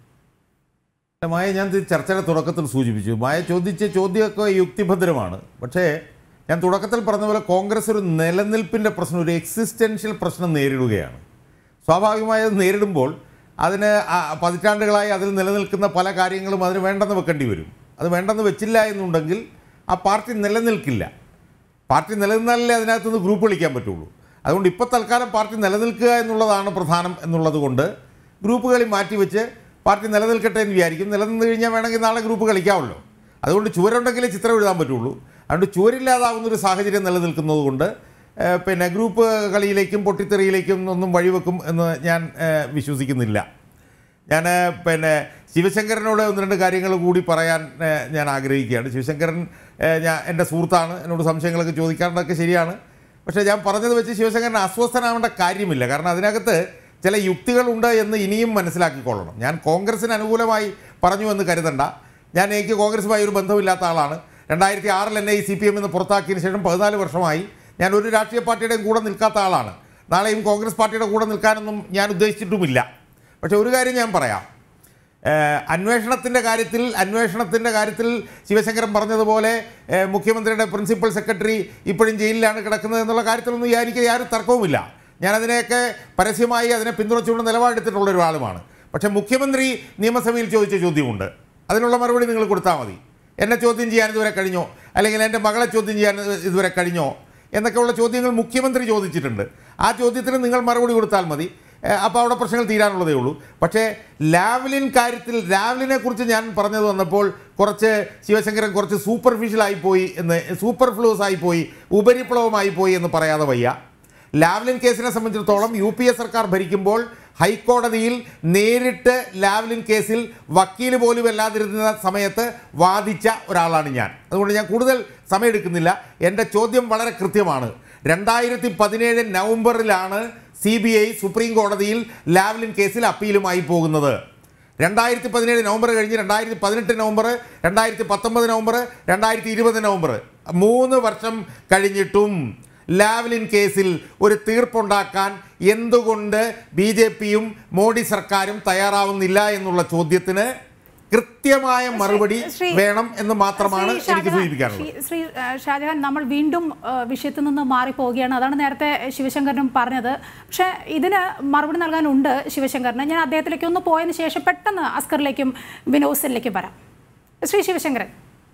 മായ ഞാൻ ഇത് ചർച്ചയുടെ തുടക്കത്തിൽ സൂചിപ്പിച്ചു മായ ചോദിച്ച ചോദ്യമൊക്കെ യുക്തിഭദ്രമാണ് പക്ഷേ ഞാൻ തുടക്കത്തിൽ പറഞ്ഞ പോലെ കോൺഗ്രസ് ഒരു നിലനിൽപ്പിൻ്റെ പ്രശ്നം ഒരു എക്സിസ്റ്റൻഷ്യൽ പ്രശ്നം നേരിടുകയാണ് സ്വാഭാവികമായി അത് നേരിടുമ്പോൾ അതിന് ആ പതിറ്റാണ്ടുകളായി അതിൽ നിലനിൽക്കുന്ന പല കാര്യങ്ങളും അതിന് വേണ്ടെന്ന് വെക്കേണ്ടി വരും അത് വേണ്ടെന്ന് വെച്ചില്ല എന്നുണ്ടെങ്കിൽ ആ പാർട്ടി നിലനിൽക്കില്ല പാർട്ടി നിലനിന്നാലേ അതിനകത്തുനിന്ന് ഗ്രൂപ്പ് വിളിക്കാൻ പറ്റുള്ളൂ അതുകൊണ്ട് ഇപ്പോൾ തൽക്കാലം പാർട്ടി നിലനിൽക്കുക എന്നുള്ളതാണ് പ്രധാനം എന്നുള്ളത് കൊണ്ട് ഗ്രൂപ്പ് കളി മാറ്റിവെച്ച് പാർട്ടി നിലനിൽക്കട്ടെ എന്ന് വിചാരിക്കും നിലനിന്ന് കഴിഞ്ഞാൽ വേണമെങ്കിൽ നാളെ ഗ്രൂപ്പ് കളിക്കാമല്ലോ അതുകൊണ്ട് ചുവരുണ്ടെങ്കിലേ ചിത്രം എഴുതാൻ പറ്റുള്ളൂ അതുകൊണ്ട് ചുവരില്ലാതാവുന്ന ഒരു സാഹചര്യം നിലനിൽക്കുന്നത് കൊണ്ട് ഏഹ്, പിന്നെ ഗ്രൂപ്പ് കളിയിലേക്കും പൊട്ടിത്തെറിയിലേക്കും ഒന്നും വഴിവെക്കും എന്ന് ഞാൻ ഏഹ്, വിശ്വസിക്കുന്നില്ല ഞാൻ പിന്നെ ശിവശങ്കരനോട് ഒന്ന് രണ്ട് കാര്യങ്ങൾ കൂടി പറയാൻ ഏഹ്, ഞാൻ ആഗ്രഹിക്കുകയാണ് ശിവശങ്കരൻ ഏഹ്, ഞാൻ എൻ്റെ സുഹൃത്താണ് എന്നോട് സംശയങ്ങളൊക്കെ ചോദിക്കാറുണ്ടൊക്കെ ശരിയാണ് പക്ഷേ ഞാൻ പറഞ്ഞത് വെച്ച് ശിവശങ്കരൻ അസ്വസ്ഥനാവേണ്ട കാര്യമില്ല കാരണം അതിനകത്ത് ചില യുക്തികളുണ്ട് എന്ന് ഇനിയും മനസ്സിലാക്കിക്കൊള്ളണം ഞാൻ കോൺഗ്രസിന് അനുകൂലമായി പറഞ്ഞു എന്ന് കരുതണ്ട ഞാൻ എനിക്ക് കോൺഗ്രസുമായി ഒരു ബന്ധമില്ലാത്ത ആളാണ് രണ്ടായിരത്തി ആറിൽ എന്നെ ഈ സി പി എമ്മിൽ നിന്ന് പുറത്താക്കിയതിന് ശേഷം പതിനാല് വർഷമായി ഞാൻ ഒരു രാഷ്ട്രീയ പാർട്ടിയുടെയും കൂടെ നിൽക്കാത്ത ആളാണ് നാളെയും കോൺഗ്രസ് പാർട്ടിയുടെ കൂടെ നിൽക്കാനൊന്നും ഞാൻ ഉദ്ദേശിച്ചിട്ടുമില്ല പക്ഷേ ഒരു കാര്യം ഞാൻ പറയാം ഏഹ് അന്വേഷണത്തിൻ്റെ കാര്യത്തിൽ അന്വേഷണത്തിൻ്റെ കാര്യത്തിൽ ശിവശങ്കരൻ പറഞ്ഞതുപോലെ ഏഹ് മുഖ്യമന്ത്രിയുടെ പ്രിൻസിപ്പൽ സെക്രട്ടറി ഇപ്പോഴും ജയിലിലാണ് കിടക്കുന്നത് എന്നുള്ള കാര്യത്തിലൊന്നും ഞാൻ- എനിക്ക് യാതൊരു തർക്കവുമില്ല ഞാൻ അതിനെയൊക്കെ പരസ്യമായി അതിനെ പിന്തുണച്ചുകൊണ്ട് നിലപാടെടുത്തിട്ടുള്ള ഒരാളുമാണ് പക്ഷേ മുഖ്യമന്ത്രി നിയമസഭയിൽ ചോദിച്ച ചോദ്യമുണ്ട് അതിനുള്ള മറുപടി നിങ്ങൾ കൊടുത്താൽ മതി എന്നെ ചോദ്യം ചെയ്യാൻ ഇതുവരെ കഴിഞ്ഞോ അല്ലെങ്കിൽ എൻ്റെ മകളെ ചോദ്യം ചെയ്യാൻ ഇതുവരെ കഴിഞ്ഞോ എന്നൊക്കെയുള്ള ചോദ്യങ്ങൾ മുഖ്യമന്ത്രി ചോദിച്ചിട്ടുണ്ട് ആ ചോദ്യത്തിന് നിങ്ങൾ മറുപടി കൊടുത്താൽ മതി അപ്പോൾ അവിടെ പ്രശ്നങ്ങൾ തീരാനുള്ളതേ ഉള്ളൂ പക്ഷേ ലാവ്ലിൻ കാര്യത്തിൽ ലാവ്ലിനെ കുറിച്ച് ഞാൻ പറഞ്ഞത് വന്നപ്പോൾ കുറച്ച് ശിവശങ്കരൻ കുറച്ച് സൂപ്പർഫിഷ്യൽ ആയിപ്പോയി എന്ന് സൂപ്പർഫ്ലൂസ് ആയിപ്പോയി ഉപരിപ്ലവമായി പോയി എന്ന് പറയാതെ വയ്യ ലാവ്ലിൻ കേസിനെ സംബന്ധിച്ചിടത്തോളം യു പി എ സർക്കാർ ഭരിക്കുമ്പോൾ ഹൈക്കോടതിയിൽ നേരിട്ട് ലാവ്ലിൻ കേസിൽ വക്കീൽ പോലും അല്ലാതിരുന്ന സമയത്ത് വാദിച്ച ഒരാളാണ് ഞാൻ അതുകൊണ്ട് ഞാൻ കൂടുതൽ സമയമെടുക്കുന്നില്ല എൻ്റെ ചോദ്യം വളരെ കൃത്യമാണ് രണ്ടായിരത്തി പതിനേഴ് നവംബറിലാണ് സി ബി ഐ സുപ്രീം കോടതിയിൽ ലാവ്ലിൻ കേസിൽ അപ്പീലുമായി പോകുന്നത് രണ്ടായിരത്തി പതിനേഴ് നവംബർ കഴിഞ്ഞ് രണ്ടായിരത്തി പതിനെട്ട് നവംബർ രണ്ടായിരത്തി പത്തൊമ്പത് നവംബർ രണ്ടായിരത്തി ഇരുപത് നവംബർ മൂന്ന് വർഷം കഴിഞ്ഞിട്ടും ലാവ്ലിൻ കേസിൽ ഒരു തീർപ്പുണ്ടാക്കാൻ എന്തുകൊണ്ട് ബി ജെ പിയും മോഡി സർക്കാരും തയ്യാറാവുന്നില്ല എന്നുള്ള ചോദ്യത്തിന് കൃത്യമായ മറുപടി
ശ്രീ-
വേണം എന്ന് മാത്രമാണ്
ശ്രീ
എനിക്ക്
ഷാജഹാൻ-
സൂചിപ്പിക്കാനുള്ളത്
ശ്രീ- ശ്രീ ആ, ഷാജഹാൻ നമ്മൾ വീണ്ടും ആ, വിഷയത്തിൽ നിന്ന് മാറിപ്പോവുകയാണ് അതാണ് നേരത്തെ ശിവശങ്കരനും പറഞ്ഞത് പക്ഷേ ഇതിന് മറുപടി നൽകാനുണ്ട് ശിവശങ്കറിന് ഞാൻ അദ്ദേഹത്തിലേക്ക് ഒന്ന് പോയതിന് ശേഷം പെട്ടെന്ന് അസ്കറിലേക്കും വിനോസിലേക്കും വരാം ശ്രീ ശിവശങ്കരൻ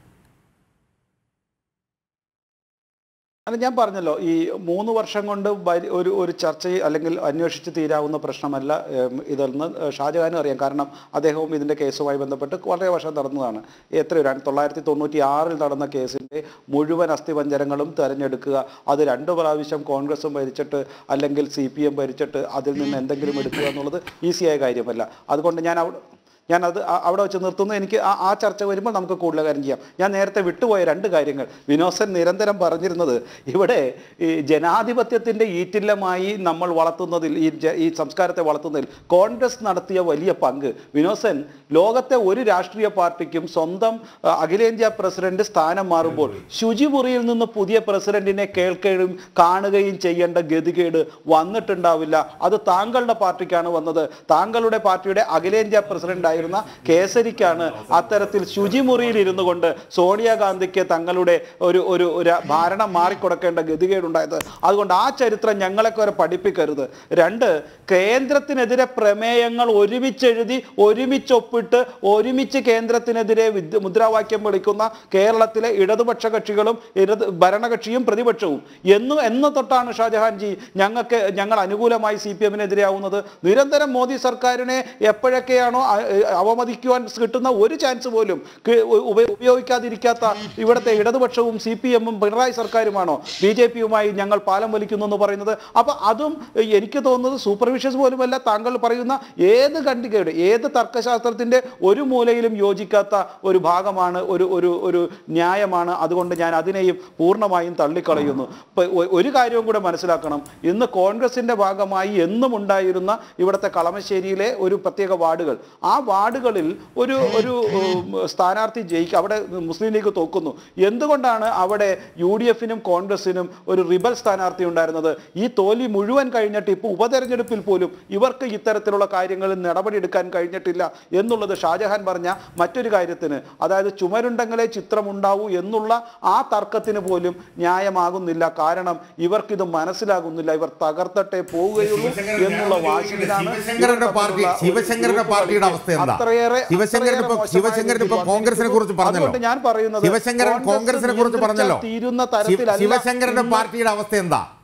അല്ല ഞാൻ പറഞ്ഞല്ലോ ഈ മൂന്ന് വർഷം കൊണ്ട് വരി- ഒരു ഒരു ചർച്ച അല്ലെങ്കിൽ അന്വേഷിച്ച് തീരാവുന്ന പ്രശ്നമല്ല ഏം, ഇതെന്ന് ഷാജഹാനും അറിയാം കാരണം അദ്ദേഹവും ഇതിൻ്റെ കേസുമായി ബന്ധപ്പെട്ട് വളരെ വർഷം നടന്നതാണ് എത്രയോ രണ്ട് തൊള്ളായിരത്തി തൊണ്ണൂറ്റി ആറിൽ നടന്ന കേസിൻ്റെ മുഴുവൻ അസ്ഥിപഞ്ജരങ്ങളും തെരഞ്ഞെടുക്കുക അത് രണ്ട് പ്രാവശ്യം കോൺഗ്രസും ഭരിച്ചിട്ട് അല്ലെങ്കിൽ സി പി എം ഭരിച്ചിട്ട് അതിൽ നിന്ന് എന്തെങ്കിലും എടുക്കുക എന്നുള്ളത് ഈസിയായ കാര്യമല്ല അതുകൊണ്ട് ഞാൻ അവിടെ ഞാനത് ആ- അവിടെ വെച്ച് നിർത്തുന്നു എനിക്ക് ആ ആ ചർച്ച വരുമ്പോൾ നമുക്ക് കൂടുതൽ കാര്യം ചെയ്യാം ഞാൻ നേരത്തെ വിട്ടുപോയ രണ്ട് കാര്യങ്ങൾ വിനോസൻ നിരന്തരം പറഞ്ഞിരുന്നത് ഇവിടെ ഈ ജനാധിപത്യത്തിൻ്റെ ഈറ്റില്ലമായി നമ്മൾ വളർത്തുന്നതിൽ ഈ ജ- ഈ സംസ്കാരത്തെ വളർത്തുന്നതിൽ കോൺഗ്രസ് നടത്തിയ വലിയ പങ്ക് വിനോസൻ ലോകത്തെ ഒരു രാഷ്ട്രീയ പാർട്ടിക്കും സ്വന്തം ആ, അഖിലേന്ത്യാ പ്രസിഡന്റ് സ്ഥാനം മാറുമ്പോൾ ശുചിമുറിയിൽ നിന്ന് പുതിയ പ്രസിഡന്റിനെ കേൾക്കുകയും കാണുകയും ചെയ്യേണ്ട ഗതികേട് വന്നിട്ടുണ്ടാവില്ല അത് താങ്കളുടെ പാർട്ടിക്കാണ് വന്നത് താങ്കളുടെ പാർട്ടിയുടെ അഖിലേന്ത്യാ പ്രസിഡന്റ് ആയിരുന്ന കേസരിക്കാണ് അത്തരത്തിൽ ശുചിമുറിയിൽ ഇരുന്നു കൊണ്ട് സോണിയാഗാന്ധിക്ക് തങ്ങളുടെ ഒരു ഒരു ഒരു ഭരണം മാറിക്കൊടുക്കേണ്ട ഗതികേടുണ്ടായത് അതുകൊണ്ട് ആ ചരിത്രം ഞങ്ങളൊക്കെ വരെ പഠിപ്പിക്കരുത് രണ്ട് കേന്ദ്രത്തിനെതിരെ പ്രമേയങ്ങൾ ഒരുമിച്ചെഴുതി ഒരുമിച്ചൊപ്പിട്ട് ഒരുമിച്ച് കേന്ദ്രത്തിനെതിരെ വിദ്യ മുദ്രാവാക്യം വിളിക്കുന്ന കേരളത്തിലെ ഇടതുപക്ഷ കക്ഷികളും ഇടത് ഭരണകക്ഷിയും പ്രതിപക്ഷവും എന്ന് എന്ന് തൊട്ടാണ് ഷാജഹാൻജി ഞങ്ങൾക്ക് ഞങ്ങൾ അനുകൂലമായി സി പി എമ്മിനെതിരെയാവുന്നത് നിരന്തരം മോദി സർക്കാരിനെ എപ്പോഴൊക്കെയാണോ അ- അവമതിക്കുവാൻ കിട്ടുന്ന ഒരു ചാൻസ് പോലും ക- ഉപ- ഉപയോഗിക്കാതിരിക്കാത്ത ഇവിടുത്തെ ഇടതുപക്ഷവും സി പി എമ്മും പിണറായി സർക്കാരുമാണോ ബി ജെ പിയുമായി ഞങ്ങൾ പാലം വലിക്കുന്നു എന്ന് പറയുന്നത് അപ്പൊ അതും എനിക്ക് തോന്നുന്നത് സൂപ്പർവിഷ്യസ് പോലുമല്ല താങ്കൾ പറയുന്ന ഏത് ഖണ്ഡികയുടെ ഏത് തർക്കശാസ്ത്രത്തിന്റെ ഒരു മൂലയിലും യോജിക്കാത്ത ഒരു ഭാഗമാണ് ഒരു ഒരു ഒരു ന്യായമാണ് അതുകൊണ്ട് ഞാൻ അതിനെയും പൂർണ്ണമായും തള്ളിക്കളയുന്നു ഇപ്പൊ ഒ- ഒരു കാര്യവും കൂടെ മനസ്സിലാക്കണം ഇന്ന് കോൺഗ്രസിന്റെ ഭാഗമായി എന്നും ഉണ്ടായിരുന്ന ഇവിടുത്തെ കളമശ്ശേരിയിലെ ഒരു പ്രത്യേക വാർഡുകൾ ആ വാർഡുകളിൽ ഒരു ഒരു ഉം, സ്ഥാനാർത്ഥി ജയിക്കുക അവിടെ മുസ്ലിം ലീഗ് തോക്കുന്നു എന്തുകൊണ്ടാണ് അവിടെ യു ഡി എഫിനും കോൺഗ്രസിനും ഒരു റിബൽ സ്ഥാനാർത്ഥി ഉണ്ടായിരുന്നത് ഈ തോൽവി മുഴുവൻ കഴിഞ്ഞിട്ട് ഇപ്പോൾ ഉപതെരഞ്ഞെടുപ്പിൽ പോലും ഇവർക്ക് ഇത്തരത്തിലുള്ള കാര്യങ്ങളിൽ നടപടിയെടുക്കാൻ കഴിഞ്ഞിട്ടില്ല എന്നുള്ളത് ഷാജഹാൻ പറഞ്ഞ മറ്റൊരു കാര്യത്തിന് അതായത് ചുമരുണ്ടെങ്കിലേ ചിത്രമുണ്ടാവൂ എന്നുള്ള ആ തർക്കത്തിന് പോലും ന്യായമാകുന്നില്ല കാരണം ഇവർക്കിത് മനസ്സിലാകുന്നില്ല ഇവർ തകർത്തട്ടെ പോവുകയുള്ളൂ എന്നുള്ള വാശിയിലാണ്
ശിവശങ്കരന്റെ പാർട്ടി ശിവശങ്കരന്റെ പാർട്ടിയുടെ അവസ്ഥ എന്താ
അത്രയേറെ
ശിവശങ്കരൻ ഇപ്പൊ
അത്രയേറെ
ശിവശങ്കരൻ ഇപ്പൊ
മോശമായ
കോൺഗ്രസിനെ കുറിച്ച് പറഞ്ഞല്ലോ
അതുകൊണ്ട് ഞാൻ പറയുന്നത്
ശിവശങ്കരൻ
കോൺഗ്രസ്
കോൺഗ്രസിനെ കുറിച്ച് പറഞ്ഞല്ലോ
നിയന്ത്രിച്ചാൽ തീരുന്ന
ശിവ-
തരത്തിലല്ല
ശിവശങ്കരന്റെ
ഇന്ന്
പാർട്ടിയുടെ അവസ്ഥ എന്താ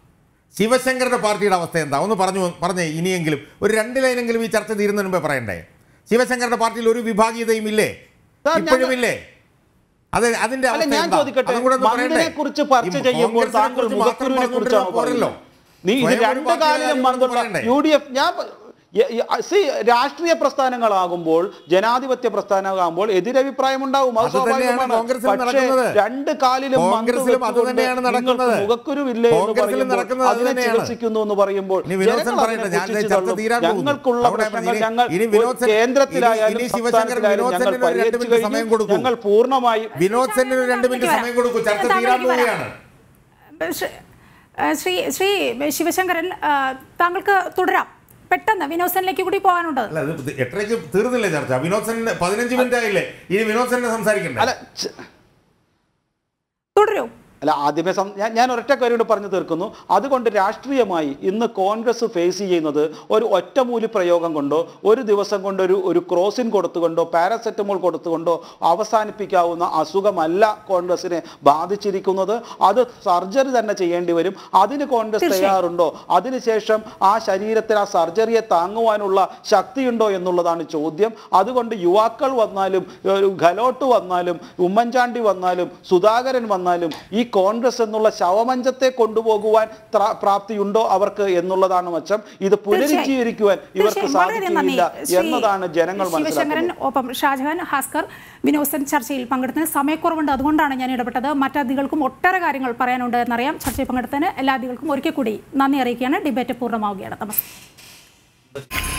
ശിവശങ്കരുടെ പാർട്ടിയുടെ അവസ്ഥ എന്താ ഒന്ന് പറഞ്ഞു പറഞ്ഞേ ഇനിയെങ്കിലും ഒരു രണ്ട് ലൈനെങ്കിലും ഈ ചർച്ച തീരുന്നതിന് മുമ്പേ പറയണ്ടേ ശിവശങ്കരുടെ പാർട്ടിയിൽ ഒരു വിഭാഗീയതയും ഇല്ലേ
സാർ, ഞാൻ-
ഇപ്പോഴും ഇല്ലേ അത് അതിന്റെ
അല്ല
അവസ്ഥ
ഞാൻ
എന്താ?
ചോദിക്കട്ടെ
അതും കൂടെ ഒന്ന്
മന്ദിനെ
പറയണ്ടേ?
കുറിച്ച്
ഈ
ചർച്ച ചെയ്യുമ്പോൾ
കോൺഗ്രസിനെ
താങ്കൾ
കുറിച്ച് മാത്രം
മുഖക്കുരുവിനെ
പറഞ്ഞുകൊണ്ടിരുന്നാൽ
കുറിച്ചാണ്
പോരല്ലോ.
പറയുന്നത് നീ ഇത്
സ്വയം ഒരു
രണ്ട്
പാർട്ടിയുടെ
കാലിലും
കാര്യം
മന്ദുള്ള
പറയണ്ടേ?
യു ഡി എഫ് ഞാൻ സി രാഷ്ട്രീയ പ്രസ്ഥാനങ്ങളാകുമ്പോൾ ജനാധിപത്യ പ്രസ്ഥാനമാകുമ്പോൾ എതിരഭിപ്രായം ഉണ്ടാവും അത്
അത് തന്നെയാണ്
സ്വാഭാവികമാണ്
കോൺഗ്രസിലും
പക്ഷേ
നടക്കുന്നത്.
രണ്ട് കാലിലും മന്ത്
കോൺഗ്രസിലും അത്
വെച്ചുകൊണ്ട്
തന്നെയാണ്
നിങ്ങൾക്ക്
നടക്കുന്നത്.
മുഖക്കുരുവില്ലേ എന്ന്
കോൺഗ്രസിലും
പറയുമ്പോൾ
നടക്കുന്നത് അത്
അതിനെ
തന്നെയാണ്.
ചികിത്സിക്കുന്നു എന്ന് പറയുമ്പോൾ
ഇനി വിനോദ്
ജനങ്ങൾ
പറയട്ടെ,
അതിനെ
ഞാൻ
പുച്ഛിച്ച്
ചർച്ച
തള്ളും.
തീരാൻ പോകുന്നു.
ഞങ്ങൾക്കുള്ള
അവിടെ
പ്രശ്നങ്ങൾ
ഇനി-
ഞങ്ങൾ
ഇനി വിനോദ് സെൻ-
കേന്ദ്രത്തിലായാലും
ഇനി ശിവശങ്കർ
സംസ്ഥാനത്തിലായാലും
വിനോദ്
ഞങ്ങൾ
സെന്നിന് ഒരു രണ്ട്
പരിഹരിച്ചു
മിനിറ്റ് സമയം
കഴിഞ്ഞു
കൊടുക്കൂ.
ഞങ്ങൾ പൂർണ്ണമായും
വിനോദ് സെന്നിന് രണ്ട് മിനിറ്റ് സമയം കൊടുക്കൂ ചർച്ച
താങ്കളിലേക്ക്
തീരാൻ
വരാം.
പോവുകയാണ്
ശ്രീ- ആ, ശ്രീ ശ്രീ ശിവശങ്കരൻ ആ, താങ്കൾക്ക് തുടരാം പെട്ടെന്ന് വിനോദനിലേക്ക് കൂടി പോകാനുണ്ട്
അല്ല ഇത് എട്ടരയ്ക്ക് തീർന്നില്ലേ ചർച്ച വിനോദ് സെന്നിന് പതിനഞ്ച് മിനിറ്റ് ആയില്ലേ ഇനി വിനോദ് സെന്നിനെ സംസാരിക്കണ്ടേ
അല്ല ച-
തുടരൂ
അല്ല ആദ്യമേ സം- ഞാൻ ഞാൻ ഒരൊറ്റ കാര്യം കൂടി പറഞ്ഞു തീർക്കുന്നു അതുകൊണ്ട് രാഷ്ട്രീയമായി ഇന്ന് കോൺഗ്രസ് ഫേസ് ചെയ്യുന്നത് ഒരു ഒറ്റമൂലി പ്രയോഗം കൊണ്ടോ ഒരു ദിവസം കൊണ്ട് ഒരു ഒരു ക്രോസിൻ കൊടുത്തുകൊണ്ടോ പാരസെറ്റമോൾ കൊടുത്തുകൊണ്ടോ അവസാനിപ്പിക്കാവുന്ന അസുഖമല്ല കോൺഗ്രസിനെ ബാധിച്ചിരിക്കുന്നത് അത് സർജറി തന്നെ ചെയ്യേണ്ടി വരും അതിന് കോൺഗ്രസ്
തീർച്ചയായും.
തയ്യാറുണ്ടോ അതിനുശേഷം ആ ശരീരത്തിൽ ആ സർജറിയെ താങ്ങുവാനുള്ള ശക്തിയുണ്ടോ എന്നുള്ളതാണ് ചോദ്യം അതുകൊണ്ട് യുവാക്കൾ വന്നാലും ഒരു ഗലോട്ട് വന്നാലും ഉമ്മൻചാണ്ടി വന്നാലും സുധാകരൻ വന്നാലും ഈ കോൺഗ്രസ് എന്നുള്ള ശവമഞ്ചത്തെ കൊണ്ടുപോകുവാൻ ത്ര- പ്രാപ്തിയുണ്ടോ അവർക്ക് എന്നുള്ളതാണ് മച്ചം ഇത് പുനരുജ്ജീവിക്കുവാൻ ഇവർക്ക്
തീർച്ചയായും. വളരെയധികം നന്ദി.
സാധിക്കില്ല
ശ്രീ
എന്നതാണ് ജനങ്ങൾ
ശിവശങ്കരൻ
മനസ്സിലാക്കുന്നത്
ഒപ്പം ഷാജഹാൻ ഭാസ്കർ വിനോദൻ ചർച്ചയിൽ പങ്കെടുത്തതിന് സമയക്കുറവുണ്ട് അതുകൊണ്ടാണ് ഞാൻ ഇടപെട്ടത് മറ്റതികൾക്കും ഒട്ടേറെ കാര്യങ്ങൾ പറയാനുണ്ട് എന്നറിയാം ചർച്ചയിൽ പങ്കെടുത്തതിന് എല്ലാ അതികൾക്കും ഒരിക്കൽ കൂടി നന്ദി അറിയിക്കുകയാണ് ഡിബേറ്റ് പൂർണ്ണമാവുകയാണ് നമസ്കാരം